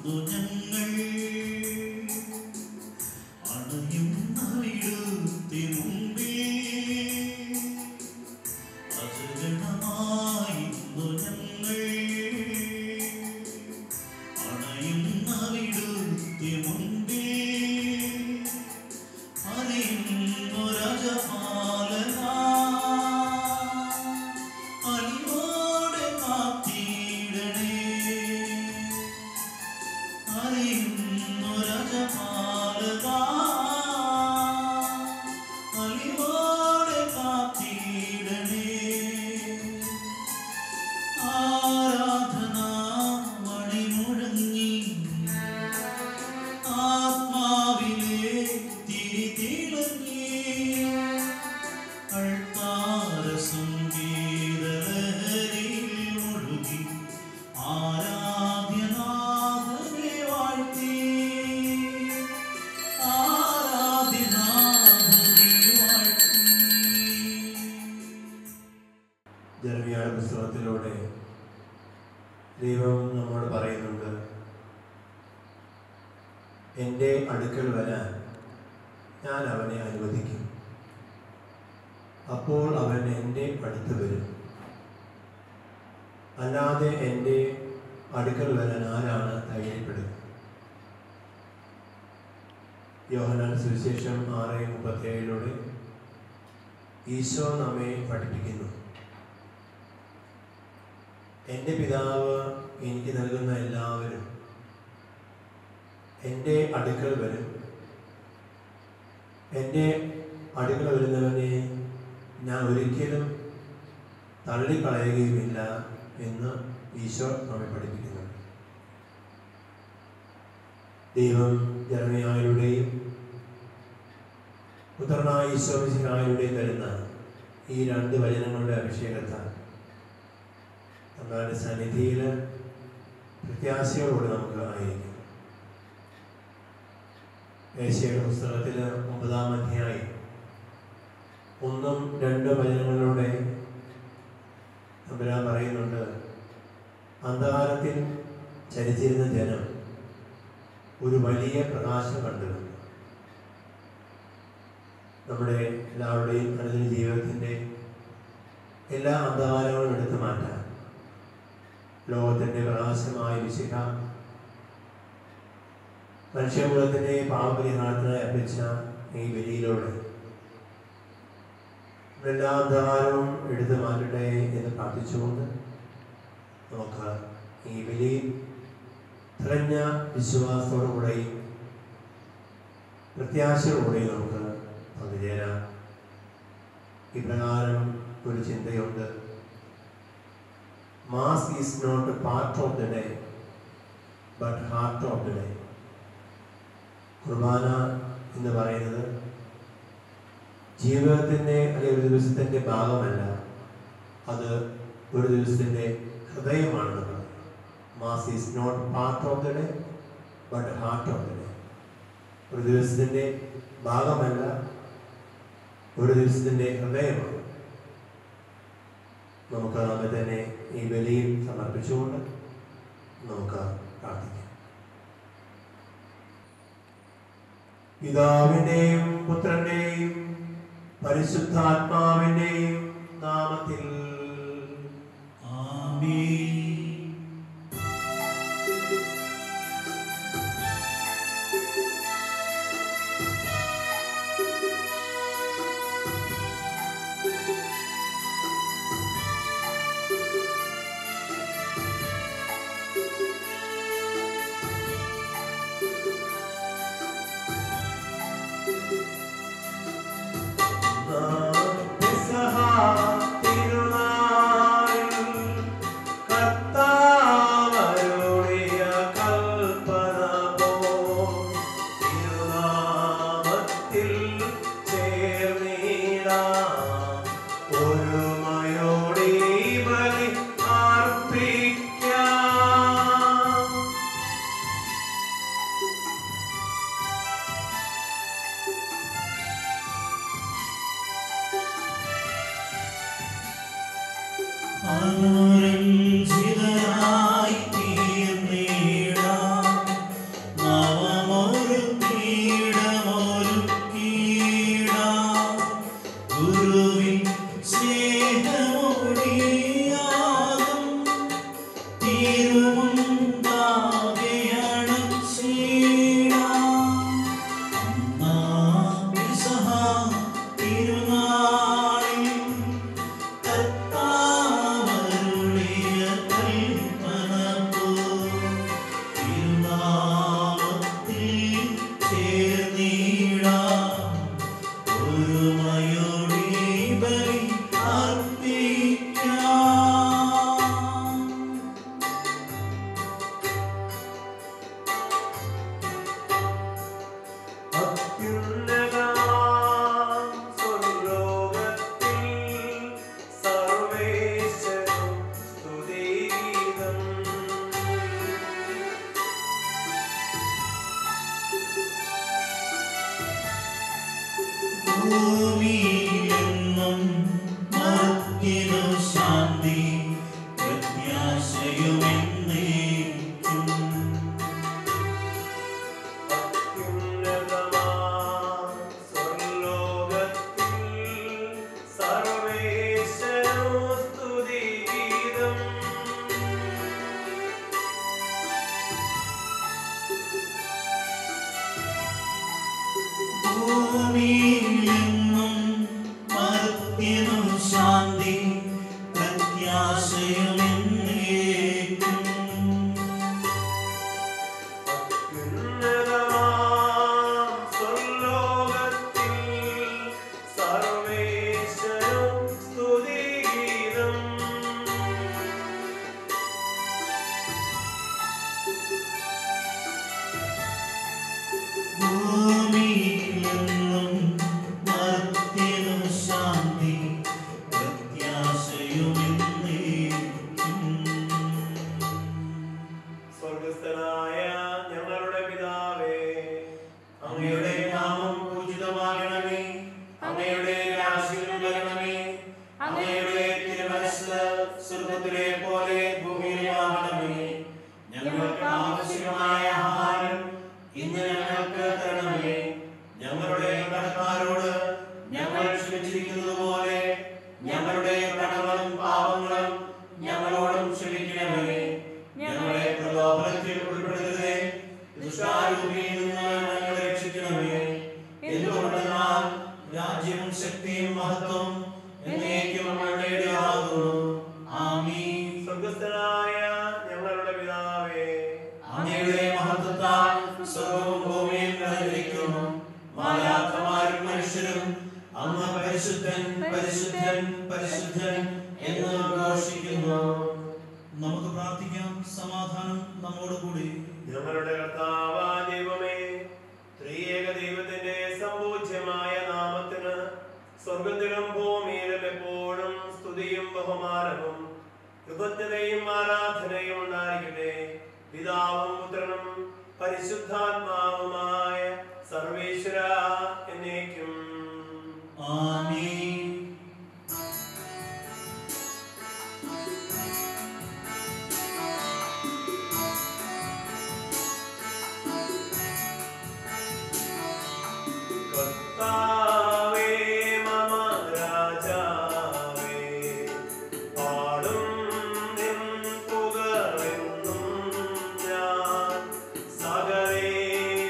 ഞങ്ങൾ അണയുന്ന വിടുത്തി മുമ്പിൽ അജഗണമായിരുന്നു ഞങ്ങൾ അണയുന്ന വിടുത്തി മുമ്പിൽ അറിയുന്നു രാജപാലക അലിവോടെ കാത്തിടണേ അറിയുന്നു രാജപാലക അലിവോടെ കാത്തിടണേ ആരാധന മണി മുഴങ്ങി ആത്മാവിലെ തിരി തിളങ്ങി അൾത്താര സംഗീതലഹരിയിൽ മുഴുകി ആരാധ്യനാഥനെ വാഴ്ത്തി ആരാധ്യനാഥനെ വാഴ്ത്തി ജർമിയാട് പുസ്തകത്തിലൂടെ ദൈവം നമ്മോട് പറയുന്നുണ്ട് എൻ്റെ അടുക്കൽ വരാൻ ഞാൻ അവനെ അനുവദിക്കും അപ്പോൾ അവൻ എൻ്റെ അടുത്ത് വരും അല്ലാതെ എൻ്റെ അടുക്കൽ വരാൻ ആരാണ് ധൈര്യപ്പെടുക യോഹനാൻ സുവിശേഷം ആറ് മുപ്പത്തേഴിലൂടെ ഈശോ നമ്മെ പഠിപ്പിക്കുന്നു എൻ്റെ പിതാവ് എനിക്ക് നൽകുന്ന എല്ലാവരും എൻ്റെ അടുക്കൽ വരും എൻ്റെ അടുക്കൽ വരുന്നവനെ ഞാൻ ഒരിക്കലും തള്ളിക്കളയുകയുമില്ല എന്ന് ഈശോ നമ്മെ പഠിപ്പിക്കുന്നുണ്ട് ദൈവം ജർമ്മയായുടെയും പുത്രനായ ഈശോമിശിഹായുടെയും വരുന്ന ഈ രണ്ട് വചനങ്ങളുടെ അഭിഷേകത്താൽ നമ്മുടെ സന്നിധിയിൽ പ്രത്യാശയോടുകൂടി നമുക്ക് ആയിരിക്കും ഏഷ്യയുടെ പുസ്തകത്തിൽ ഒമ്പതാം അധ്യായം ഒന്നും രണ്ടും വചനങ്ങളിലൂടെ തമ്പുരാൻ പറയുന്നുണ്ട് അന്ധകാരത്തിൽ ചരിച്ചിരുന്ന ജനം ഒരു വലിയ പ്രകാശം കണ്ടിരുന്നു നമ്മുടെ എല്ലാവരുടെയും അനുദിന ജീവിതത്തിൻ്റെ എല്ലാ അന്ധകാരങ്ങളും എടുത്തു മാറ്റാൻ ലോകത്തിൻ്റെ പ്രകാശമായ വിശിഖ മനുഷ്യകുലത്തിൻ്റെ പാപപരിഹാരത്തിനായി അർപ്പിച്ച ഈ ബലിയിലൂടെ എല്ലാ അന്ധകാരവും എടുത്തു മാറ്റട്ടെ എന്ന് പ്രാർത്ഥിച്ചുകൊണ്ട് നമുക്ക് ഈ ബലി തികഞ്ഞ വിശ്വാസത്തോടുകൂടെയും പ്രത്യാശയോടുകൂടെയും നമുക്ക് പങ്കുചേരാം ഇപ്രകാരം ഒരു ചിന്തയുണ്ട് mass is not part of the day but heart of the day കുർബാന എന്ന് പറയുന്നത് ജീവിതത്തിൻ്റെ അല്ലെങ്കിൽ ഒരു ദിവസത്തിൻ്റെ ഭാഗമല്ല അത് ഒരു ദിവസത്തിൻ്റെ ഹൃദയമാണെന്ന് പറയുന്നത് mass is not part of the day but heart of the day ഒരു ദിവസത്തിൻ്റെ ഭാഗമല്ല ഒരു ദിവസത്തിൻ്റെ ഹൃദയമാണ് നമുക്ക് നമ്മെ തന്നെ ഈ ബലിയിൽ സമർപ്പിച്ചുകൊണ്ട് നമുക്ക് പ്രാർത്ഥിക്കാം പിതാവിൻ്റെയും പുത്രൻ്റെയും പരിശുദ്ധാത്മാവിൻ്റെയും നാമത്തിൽ ആമേൻ പെസഹ തിരുനാളിൽ കർത്താവിന്റെ ഭൂമിയിലെങ്ങും മർത്യനു ശാന്തി പ്രത്യാശയുമെന്നേക്കും ഭൂമിയിലെങ്ങും മർത്യനു ശാന്തി പ്രത്യാശയുമെന്നേക്കും ഭൂമിയിലെങ്ങും മർത്യനു ശാന്തി പ്രത്യാശയുമെന്നേക്കും സ്വർഗസ്ഥനായ ഞങ്ങളുടെ പിതാവേ അങ്ങയുടെ നാമം പൂജിതമാകണമേ അങ്ങയുടെ രാജ്യം വരണമേ അങ്ങയുടെ തിരുമനസ് സ്വർഗത്തിലെ പോലെ ഭൂമിയിലാകണമേ ഞങ്ങൾക്ക് ആവശ്യമായ ആഹാരം ഇന്ന് ഞങ്ങൾക്ക് തരണമേ ഞങ്ങളുടെ കടക്കാരോട് ഞങ്ങൾ ക്ഷമിച്ചിരിക്കുന്നത് പോലെ ഞങ്ങളുടെ കടങ്ങളും പാപങ്ങളും ഞങ്ങളോടും ക്ഷമിക്കണമേ ഞങ്ങളെ പ്രലോഭനത്തിൽ ഉൾപ്പെടുത്തരുതേ ദുഷ്ടാരൂപിയിൽ നിന്ന് ഞങ്ങളെ രക്ഷിക്കണമേ എന്തുകൊണ്ടെന്നാൽ രാജ്യവും ശക്തിയും മഹത്വം എന്നേക്കും അങ്ങയുടേതാകുന്നു ആമീൻ സ്വർഗസ്ഥനായ ഞങ്ങളുടെ പിതാവേ അങ്ങയുടെ മഹത്വത്താൽ സ്വർഗവും ഭൂമിയും നിറഞ്ഞിരിക്കുന്നു മാലാഖമാരും മനുഷ്യരും അങ്ങ് പരിശുദ്ധൻ പരിശുദ്ധൻ പരിശുദ്ധൻ എന്ന് ഘോഷിക്കുന്നു നമുക്ക് പ്രാർത്ഥിക്കാം സമാധാനം നമ്മോട് കൂടി ഞങ്ങളുടെ കർത്താവ ദൈവമേ ത്രിയേക ദൈവത്തിന്റെ സമ്പൂജ്യമായ നാമത്തിന് സ്വർഗത്തിലും ഭൂമിയിലും എപ്പോഴും സ്തുതിയും ബഹുമാനവും കൃതജ്ഞതയും ആരാധനയും ഉണ്ടായിരിക്കട്ടെ പിതാവും പുത്രനും പരിശുദ്ധാത്മാവുമായ സർവേശ്വര എന്നേക്കും ആമീൻ കർത്താവേ മമ രാജാവേ പാടും നിൻ പുകഴെന്നും ഞാൻ സകലേ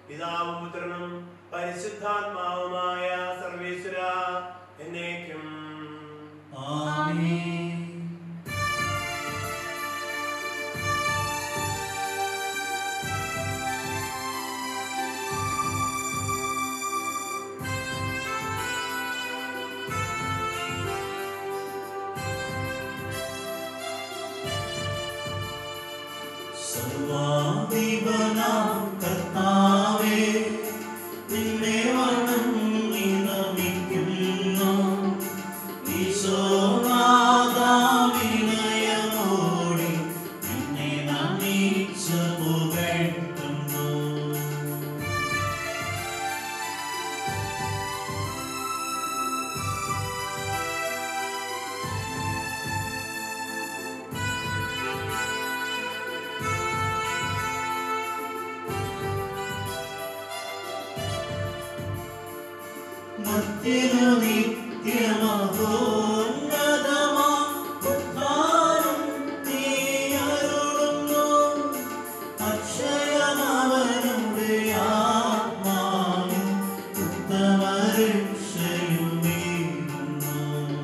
പിതാവും പുത്രനും പരിശുദ്ധാത്മാവുമായ സർവേശ്വര എന്നേക്കും ആമേൻ സർവാധിപനാം കർത്താവേ, നിന്നെ വണങ്ങി നമിക്കുന്നു. ഈശോനാഥാ വിനയമോടെ നിന്നെ നമിച്ചു പുകഴ്ത്തുന്നു. മർത്യനു നിത്യമഹോന്നതമാ ഉദ്ധാരം നീ അരുളുന്നു. അക്ഷയമവനുടെ ആത്മാവിൻ ഉത്തമരക്ഷയുമേകുന്നു.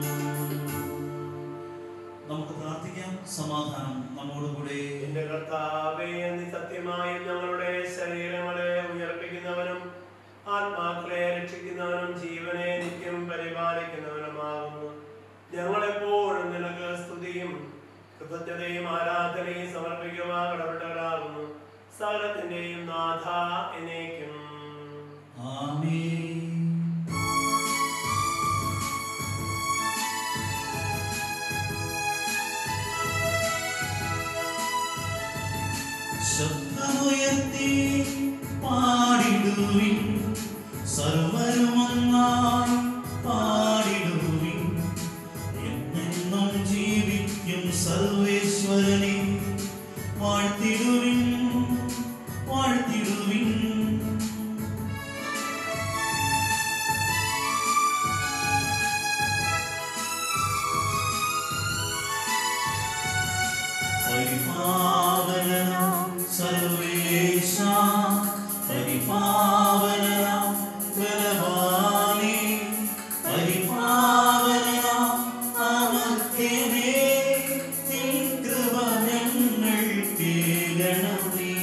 നമുക്ക് പ്രാർത്ഥിക്കാം സമാധാനം നമ്മോടുകൂടെ എന്റെ കർത്താവേ നീ സത്യമായും ഞങ്ങളുടെ ശരീരങ്ങളെ ഉയർപ്പിക്കുന്നവനും ആത്മാക്കളെ രക്ഷിക്കുന്നവനും ജീവനെ നിത്യം പരിപാലിക്കുന്നവനുമാകുന്നു ഞങ്ങളെപ്പോഴും നിനക്ക് സ്തുതിയും കൃതജ്ഞതയും ആരാധനയും സമർപ്പിക്കുവാൻ കടപ്പെട്ടവരാകുന്നു സകലത്തിന്റെയും നാഥ എന്നേക്കും ആമേൻ ശബ്ദമുയർത്തി പാടിടുവിൻ സർവരുമൊന്നായി പാടിടുവിൻ എന്നെന്നും ജീവിക്കും സർവേശ്വരനെ വാഴ്ത്തിടുവിൻ വാഴ്ത്തിടുവിൻ പരിപാവനം സർവേശ പരിപാവനം ബലവാനേ പരിപാവനം അമർത്യനേ നിൻ കൃപ ഞങ്ങൾ കേൾക്കണമേ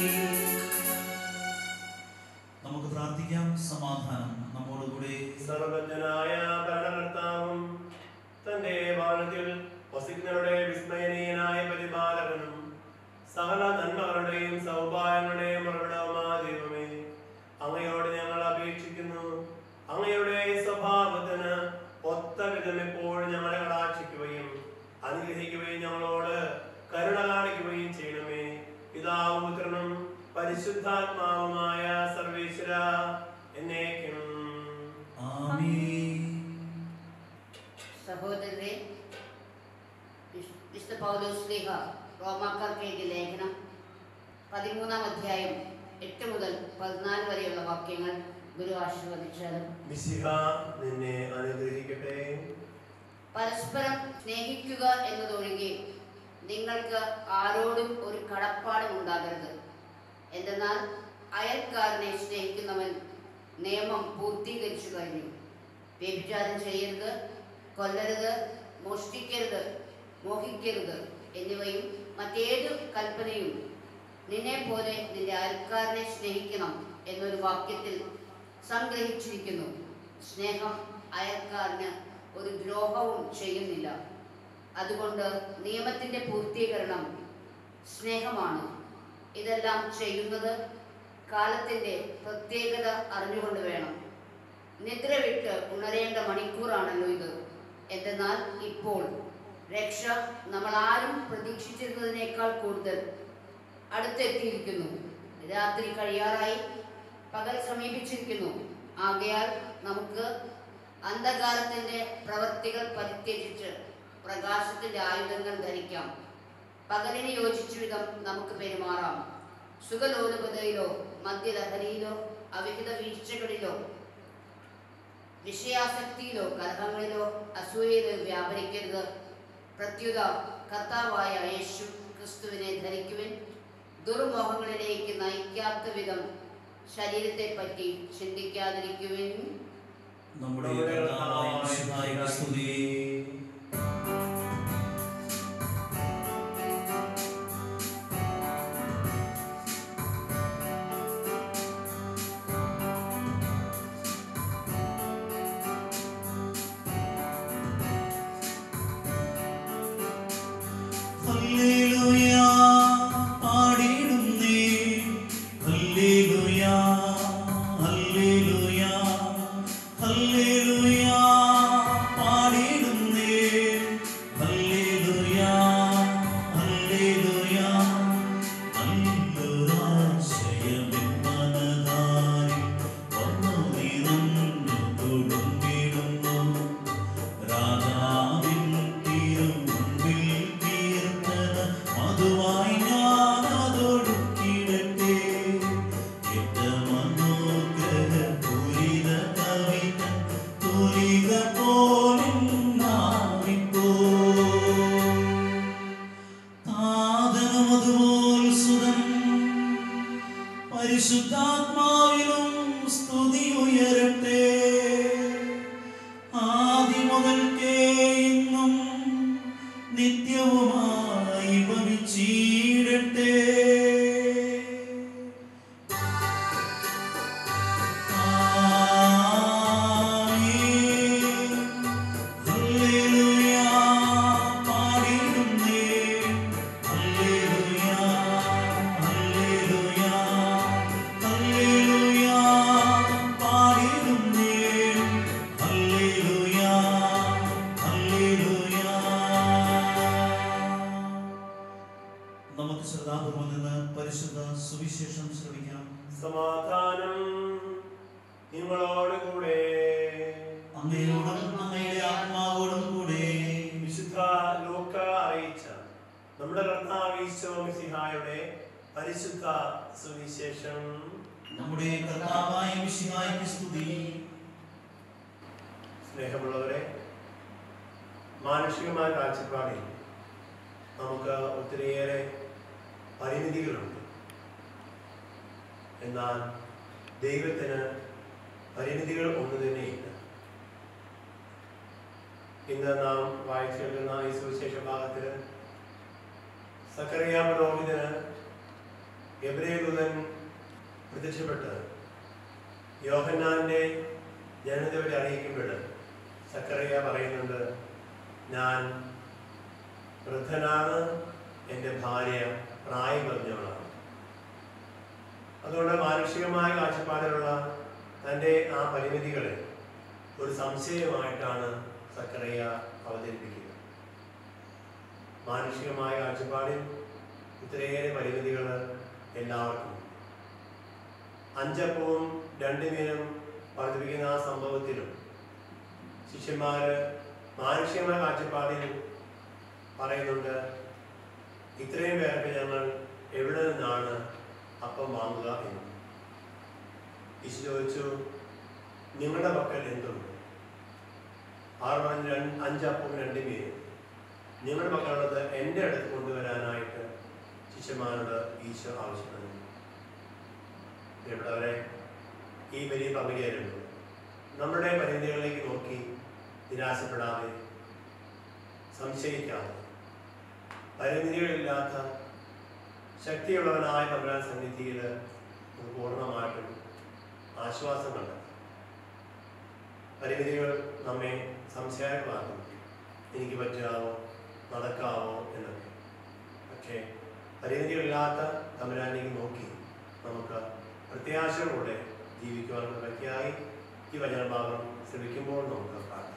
നമുക്ക് പ്രാർത്ഥിക്കാം സമാധാനം നമ്മോടുകൂടെ സർവജ്ഞനായ ഭരണകർത്താവും തന്റെ ഭവനത്തിൽ വസിക്കുന്നവരുടെ വിസ്മയനീയനായ പരിപാലകനും സകല നന്മകളുടെയും സൗഭാഗ്യങ്ങളുടെയും ഉറവിടവുമായ ദൈവമേ അങ്ങയോട് ഞങ്ങൾ അപേക്ഷിക്കുന്നു അങ്ങയുടെ സ്വഭാവത്തിന് ഒത്ത വിധം എപ്പോഴും ഞങ്ങളെ കടാക്ഷിക്കുകയും അനുഗ്രഹിക്കുകയും ഞങ്ങളോട് കരുണ കാണിക്കുകയും ചെയ്യണമേ പിതാവും പുത്രനും പരിശുദ്ധാത്മാവുമായ സർവേശ്വര എന്നേക്കും ആമേൻ സഹോദരരെ വിശ്- വിശുദ്ധ പൗലോസ് ലീഹ റോമാക്കാർക്ക് എഴുതിയ ലേഖനം പതിമൂന്നാം അധ്യായം എട്ട് മുതൽ പതിനാല് വരെയുള്ള വാക്യങ്ങൾ ഗുരു ആശീർവദിച്ചാലും മിശിഹ നിന്നെ അനുഗ്രഹിക്കട്ടെ പരസ്പരം സ്നേഹിക്കുക എന്നതൊഴികെ നിങ്ങൾക്ക് ആരോടും ഒരു കടപ്പാടും ഉണ്ടാകരുത് എന്തെന്നാൽ അയൽക്കാരനെ സ്നേഹിക്കുന്നവൻ നിയമം പൂർത്തീകരിച്ചു കഴിഞ്ഞു വ്യഭിചാരം ചെയ്യരുത് കൊല്ലരുത് മോഷ്ടിക്കരുത് മോഹിക്കരുത് എന്നിവയും മറ്റേതു കൽപ്പനയും നിന്നെ പോലെ നിന്റെ അയൽക്കാരനെ സ്നേഹിക്കണം എന്നൊരു വാക്യത്തിൽ സംഗ്രഹിച്ചിരിക്കുന്നു സ്നേഹം അയൽക്കാരന് ഒരു ദ്രോഹവും ചെയ്യുന്നില്ല അതുകൊണ്ട് നിയമത്തിന്റെ പൂർത്തീകരണം സ്നേഹമാണ് ഇതെല്ലാം ചെയ്യുന്നത് കാലത്തിന്റെ പ്രത്യേകത അറിഞ്ഞുകൊണ്ട് വേണം നിദ്ര വിട്ട് ഉണരേണ്ട മണിക്കൂറാണല്ലോ ഇത് എന്തെന്നാൽ ഇപ്പോൾ രക്ഷ നമ്മൾ ആരും പ്രതീക്ഷിച്ചിരുന്നതിനേക്കാൾ കൂടുതൽ അടുത്തെത്തിയിരിക്കുന്നു രാത്രി കഴിയാറായി പകൽ സമീപിച്ചിരിക്കുന്നു ആകയാൽ നമുക്ക് അന്ധകാലത്തിന്റെ പ്രവർത്തികൾ പരിത്യജിച്ച് പ്രകാശത്തിന്റെ ആയുധങ്ങൾ ധരിക്കാം പകലിന് യോജിച്ച വിധം നമുക്ക് പെരുമാറാം സുഖലോലുപതയിലോ മദ്യലഹരിയിലോ അവിഹിത വീഴ്ചകളിലോ വിഷയാസക്തിയിലോ കലഹങ്ങളിലോ അസൂയയിലോ വ്യാപരിക്കരുത് പ്രത്യുത കർത്താവായ യേശു ക്രിസ്തുവിനെ ധരിക്കുവിൻ ദുർമോഹങ്ങളിലേക്ക് നയിക്കാത്ത വിധം ശരീരത്തെ പറ്റി ചിന്തിക്കാതിരിക്കുവിൻ നമ്മുടെ കർത്താവായ മിശിഹായ്ക്ക് സ്തുതി ഹല്ലേലൂയ പാടിയിടുന്നേ ഹല്ലേലൂയ ഹല്ലേലൂയ ഹല്ലേലൂയ പാടിയിടുന്നേ ഹല്ലേലൂയ ഹല്ലേലൂയ നല്ലൊരാശയമെൻ മനതാരിൽ വന്നു നിറഞ്ഞു തൊടുങ്ങിടുന്നു രാജാവിൻ തിരുമുൻപിൽ കീർത്തന മധുവായി ഞാൻ അതൊടുക്കിടട്ടെ ഏറ്റമനുഗ്രഹപൂരിത കവിത തുലിക പോലിന്നാവിപ്പോ താതനമതുപോൽ സുതൻ പരിശുദ്ധാത്മാവിലും സ്തുതി ഉയരട്ടെ ആദി മുതൽക്കേ ഇന്നും നിത്യവുമായി ഭവിച്ചിടട്ടെ ആമേൻ. ഹല്ലേലൂയ പാടിയിടുന്നേ. ഹല്ലേലൂയ, ഹല്ലേലൂയ, ഹല്ലേലൂയ പാടിയിടുന്നേ. ഹല്ലേലൂയ, ഹല്ലേലൂയ. നമുക്ക് ശ്രദ്ധാപൂർവം നിന്ന് പരിശുദ്ധ സുവിശേഷം ശ്രമിക്കാം സമാധാനം നിങ്ങളോട് കൂടെ അങ്ങയോടും അങ്ങയുടെ ആത്മാവോടും കൂടെ വിശുദ്ധ ലോക അറിയിച്ച നമ്മുടെ കർത്താവ് ഈശോ മിശിഹായുടെ പരിശുദ്ധ സുവിശേഷം നമ്മുടെ കർത്താവായ മിശിഹായ്ക്ക് സ്തുതി സ്നേഹമുള്ളവരെ മാനുഷികമായ കാഴ്ചപ്പാടിൽ നമുക്ക് ഒത്തിരിയേറെ പരിമിതികളുണ്ട് എന്നാൽ ദൈവത്തിന് പരിമിതികൾ ഒന്നു തന്നെയില്ല ഇന്ന് നാം വായിച്ചു കേൾക്കുന്ന ഈ സുവിശേഷ ഭാഗത്തിൽ സക്കറിയ പുരോഹിതന് എബ്രേദൂതൻ പ്രത്യക്ഷപ്പെട്ട് യോഹന്നാന്റെ ജനതയോടെ അറിയിക്കുമ്പോൾ സക്കറിയ പറയുന്നുണ്ട് ഞാൻ വൃദ്ധനാണ് എൻ്റെ ഭാര്യ പ്രായം പറഞ്ഞവളാണ് അതുകൊണ്ട് മാനുഷികമായ കാഴ്ചപ്പാടിലുള്ള തൻ്റെ ആ പരിമിതികളെ ഒരു സംശയമായിട്ടാണ് സക്കറിയ അവതരിപ്പിക്കുക മാനുഷികമായ കാഴ്ചപ്പാടിൽ ഇത്രയേറെ പരിമിതികൾ എല്ലാവർക്കും ഉണ്ട്. അഞ്ചപ്പവും രണ്ടു മീനും വർദ്ധിപ്പിക്കുന്ന ആ സംഭവത്തിലും ശിഷ്യന്മാര് മാനുഷികമായ കാഴ്ചപ്പാടിൽ പറയുന്നുണ്ട് ഇത്രയും പേർക്ക് ഞങ്ങൾ എവിടെ നിന്നാണ് അപ്പം വാങ്ങുക എന്ന് ഈശോ ചോദിച്ചു നിങ്ങളുടെ പക്കൽ എന്തുണ്ട് ആറ് മണി രണ്ട് അഞ്ചപ്പവും രണ്ട് മീനും നിങ്ങളുടെ പക്കലുള്ളത് എൻ്റെ അടുത്ത് കൊണ്ടുവരാനായിട്ട് ശിഷ്യന്മാരോട് ഈശോ ആവശ്യപ്പെടുന്നു പ്രിയപ്പെട്ടവരെ ഈ വലിയ പങ്കുചേരുന്നു നമ്മുടെ പരിമിതികളിലേക്ക് നോക്കി നിരാശപ്പെടാതെ സംശയിക്കാതെ പരിമിതികളില്ലാത്ത ശക്തിയുള്ളവനായ തമ്പുരാൻ സന്നിധിയിൽ നമുക്ക് പൂർണ്ണമായിട്ടും ആശ്വാസം കണ്ടെത്താം പരിമിതികൾ നമ്മെ സംശയമാക്കും എനിക്ക് പറ്റാവോ നടക്കാവോ എന്നൊക്കെ പക്ഷേ പരിമിതികളില്ലാത്ത തമ്പുരാനിലേക്ക് നോക്കി നമുക്ക് പ്രത്യാശയോടെ ജീവിക്കുവാൻ കൃപയ്ക്കായി ഈ വചനഭാഗം ശ്രമിക്കുമ്പോൾ നമുക്ക് പ്രാർത്ഥിക്കാം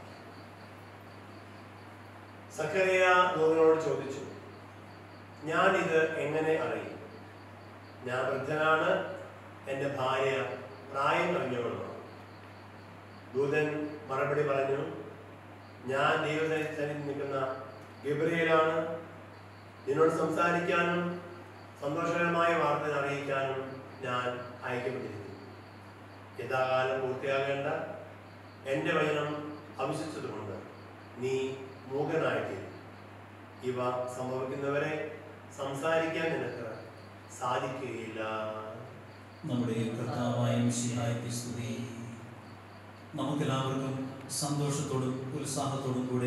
സക്കറിയ ദൂതനോട് ചോദിച്ചു ഞാൻ ഇത് എങ്ങനെ അറിയും ഞാൻ വൃദ്ധനാണ് എൻ്റെ ഭാര്യ പ്രായം കഴിഞ്ഞവളുമാണ് ദൂതൻ മറുപടി പറഞ്ഞു ഞാൻ ദൈവസന്നിധിയിൽ നിൽക്കുന്ന ഗബ്രിയേലാണ് നിന്നോട് സംസാരിക്കാനും സന്തോഷകരമായ വാർത്ത അറിയിക്കാനും ഞാൻ അയക്കപ്പെട്ടിരിക്കുന്നു യഥാകാലം പൂർത്തിയാകേണ്ട എൻ്റെ വചനം അവിശ്വസിച്ചതുകൊണ്ട് നീ മൂകനായിത്തീരും ഇവ സംഭവിക്കുന്നവരെ സംസാരിക്കാൻ നിനക്ക് സാധിക്കുകയില്ല നമ്മുടെ കർത്താവായ മിശിഹായ്ക്ക് സ്തുതി നമുക്കെല്ലാവർക്കും സന്തോഷത്തോടും ഉത്സാഹത്തോടും കൂടെ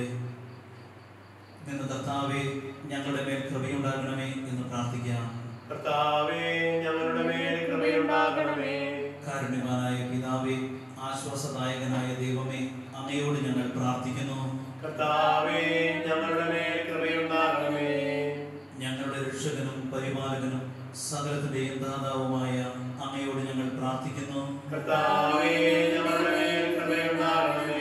നിന്ന് കർത്താവെ ഞങ്ങളുടെ മേൽ കൃപയുണ്ടാകണമേ എന്ന് പ്രാർത്ഥിക്കാം കർത്താവേ ഞങ്ങളുടെ മേൽ കൃപയുണ്ടാകണമേ കാരുണ്യവാനായ പിതാവേ ആശ്വാസദായകനായ ദൈവമേ അങ്ങയോട് ഞങ്ങൾ പ്രാർത്ഥിക്കുന്നു കർത്താവേ ഞങ്ങളുടെ മേൽ കൃപയുണ്ടാകണമേ ഞങ്ങളുടെ രക്ഷകനും പരിപാലകനും സകലത്തിന്റെയും ദാതാവുമായ അങ്ങയോട് ഞങ്ങൾ പ്രാർത്ഥിക്കുന്നു കർത്താവേ ഞങ്ങളുടെ മേൽ കൃപയുണ്ടാകണമേ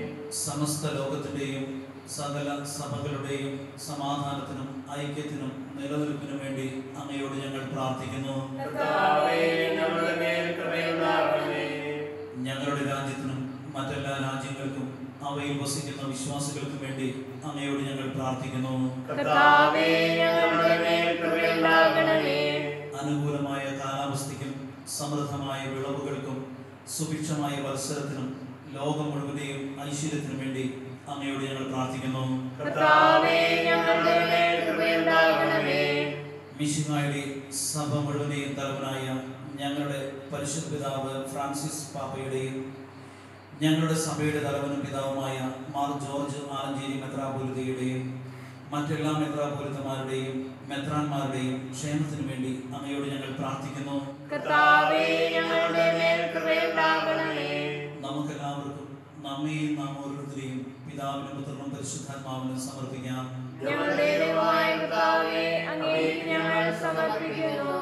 സമസ്ത ലോകത്തിന്റെയും സകല സഭകളുടെയും സമാധാനത്തിനും ഐക്യത്തിനും നിലനിൽപ്പിനും വേണ്ടി അങ്ങയോട് ഞങ്ങൾ പ്രാർത്ഥിക്കുന്നു കർത്താവേ ഞങ്ങളുടെ മേൽ കൃപയുണ്ടാകണമേ ഞങ്ങളുടെ രാജ്യത്തിനും മറ്റെല്ലാ രാജ്യങ്ങൾക്കും അവയിൽ വസിക്കുന്ന വിശ്വാസികൾക്കും വേണ്ടി അങ്ങയോട് ഞങ്ങൾ പ്രാർത്ഥിക്കുന്നു കർത്താവേ ഞങ്ങളുടെ മേൽ കൃപയുണ്ടാകണമേ അനുകൂലമായ കാലാവസ്ഥയ്ക്കും സമൃദ്ധമായ വിളവുകൾക്കും സുഭിക്ഷമായ മത്സരത്തിനും ലോകം മുഴുവനെയും ഐശ്വര്യത്തിനും വേണ്ടി അങ്ങയോട് ഞങ്ങൾ പ്രാർത്ഥിക്കുന്നു കർത്താവേ ഞങ്ങളുടെ മേൽ കൃപയുണ്ടാകണമേ മിശിഹായുടെ സഭ മുഴുവനെയും തലവനായ ഞങ്ങളുടെ പരിശുദ്ധ പിതാവ് ഫ്രാൻസിസ് പാപ്പയുടെയും ഞങ്ങളുടെ സഭയുടെ തലവനും പിതാവുമായ മാർ ജോർജ് ആലഞ്ചേരി മെത്രാപൊലിതയുടെയും മറ്റെല്ലാ മെത്രാപൊലിത്തമാരുടെയും മെത്രാന്മാരുടെയും ക്ഷേമത്തിനു വേണ്ടി അങ്ങയോട് ഞങ്ങൾ പ്രാർത്ഥിക്കുന്നു കർത്താവേ ഞങ്ങളുടെ മേൽ കൃപയുണ്ടാകണമേ നമുക്കെല്ലാവർക്കും നമ്മെയും നാം ഓരോരുത്തരെയും പിതാവിനും പുത്രനും പരിശുദ്ധാത്മാവിനും സമർപ്പിക്കാം ഞങ്ങളുടെ ദൈവമായ കർത്താവേ അങ്ങേക്ക് ഞങ്ങൾ സമർപ്പിക്കുന്നു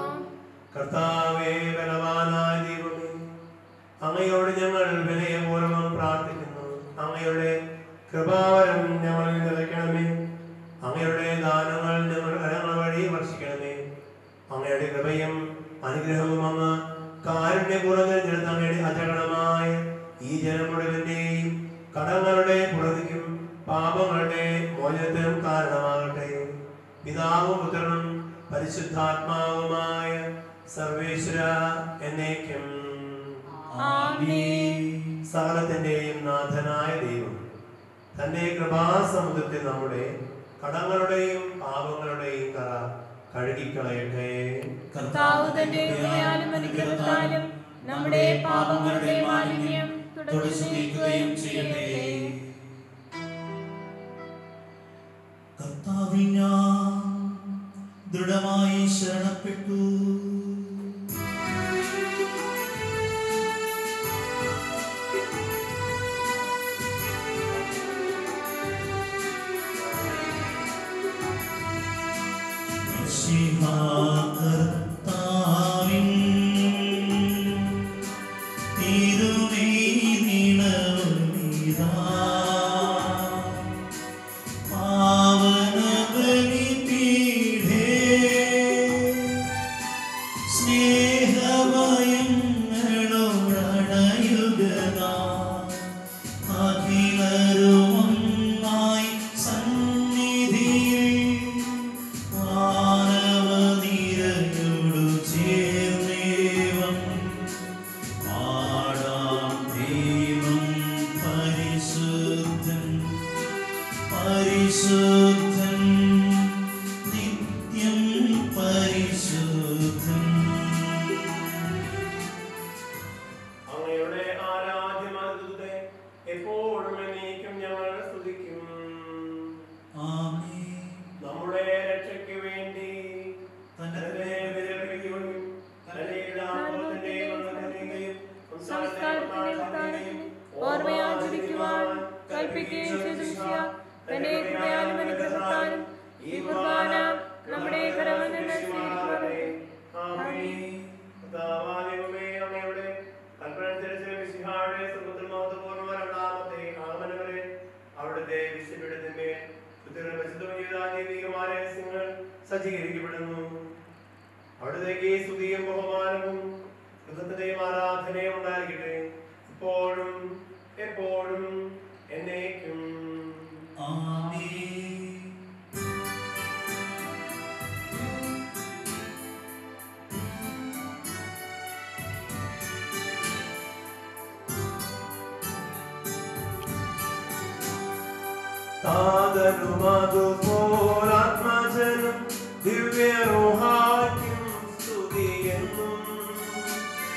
കർത്താവേ ബലവാനായ ദൈവമേ അങ്ങയോട് ഞങ്ങൾ വിനയപൂർവ്വം പ്രാർത്ഥിക്കുന്നു അങ്ങയുടെ കൃപാവരം ഞങ്ങളിൽ നിറയ്ക്കണമേ അങ്ങയുടെ ദാനങ്ങൾ ഞങ്ങൾ കരങ്ങൾ വഴി വർഷിക്കണമേ അങ്ങയുടെ കൃപയും അനുഗ്രഹവും അങ്ങ് കാരുണ്യപൂർവ്വം തിരഞ്ഞെടുത്ത അങ്ങയുടെ അചകണമായ ഈ ജനം മുഴുവന്റെയും കടങ്ങളുടെ പുറകിക്കും പാപങ്ങളുടെ മോചനത്തിനും കാരണമാകട്ടെ പിതാവും പുത്രനും പരിശുദ്ധാത്മാവുമായ സർവേശ്വര എന്നേക്കും ആമേൻ. സകലത്തിന്റെയും നാഥനായ ദൈവം തന്റെ കൃപാസമുദ്രത്തിൽ നമ്മുടെ കടങ്ങളുടെയും പാപങ്ങളുടെയും കറ കഴുകിക്കളയട്ടെ കർത്താവ് തന്റെ കൃപയാലും അനുഗ്രഹത്താലും നമ്മുടെ പാപങ്ങളുടെ മാലിന്യം തുടച്ചു നീക്കുകയും ചെയ്യട്ടെ കർത്താവിൽ ഞാൻ ദൃഢമായി ശരണപ്പെട്ടു മിശിഹാ കർത്താവിൻ തിരുമേനിണമിതാ പാവനബലിപീഠേ സ്നേഹഭയങ്ങളോടണയുകനാ അഖിലരുമൊന്നായി സന്നിധിയിൽ മാനവനിരയോടു ചേർന്നേവം പാടാം ദൈവം പരിശുദ്ധൻ പരിശുദ്ധൻ നിത്യം പരിശുദ്ധൻ അങ്ങയുടെ ആരാധ്യമാനത്തെ എപ്പോഴും എന്നേക്കും ഞങ്ങൾ സ്തുതിക്കും ആമേൻ നമ്മുടെ രക്ഷയ്ക്ക് വേണ്ടി തന്റെ തന്നെ വിലപിക്കുകയും തന്റെ ഇടാമോഹത്തിന്റെയും മരണത്തിന്റെയും സംസ്കാരത്തിന്റെയും സ്ഥാനത്തിന്റെയും ഓർമ്മയാചരിക്കുവാൻ കൽപ്പിക്കുകയും ചെയ്ത മിശിഹ തന്റെ കൃപയാലും അനുഗ്രഹത്താലും ഈ കുർബാന നമ്മുടെ കരങ്ങളിൽ നിന്ന് സ്വീകരിക്കുവാനായി ആമേൻ. കർത്താവായ അങ്ങയുടെ കൽപ്പനനുസരിച്ച് മിശിഹായുടെ സ്വർഗ്ഗത്തിൽ മഹത്വപൂർണ്ണ രണ്ടാമത്തെ ആഗമനം വരെ അവിടുത്തെ വിശുദ്ധപീഠത്തിന്മേൽ പുത്രനും പരിശുദ്ധവും ചെയ്ത ദൈവികമായ രഹസ്യങ്ങൾ സജ്ജീകരിക്കപ്പെടുന്നു അവിടത്തേക്ക് സ്തുതിയും ബഹുമാനവും കൃതജ്ഞതയും ആരാധനയും ഉണ്ടായിരിക്കട്ടെ ഇപ്പോഴും എപ്പോഴും എന്നേക്കും ആമേൻ താതനുമതുപോലാത്മജനും ദിവ്യരോഹാക്കും സ്തുതിയെന്നും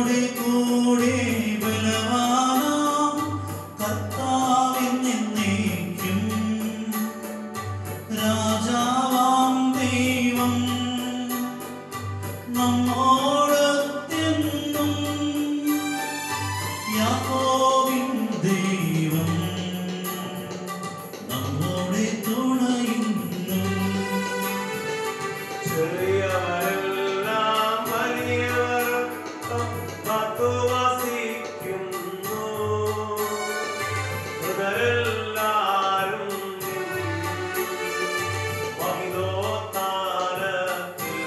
നമ്മുടെ കൂടെ ബലവാനാം കർത്താവെന്നേക്കും രാജാവാം ദൈവം നമ്മോടൊത്തെന്നും യാക്കോബിൻ ദൈവം നമ്മോടെ തുണയുന്നു ചെറിയവരെല്ലാം വലിയവർ കാത്തു വസിക്കുന്നു മൃതരെല്ലാരും മഹിതോത്താരത്തിൽ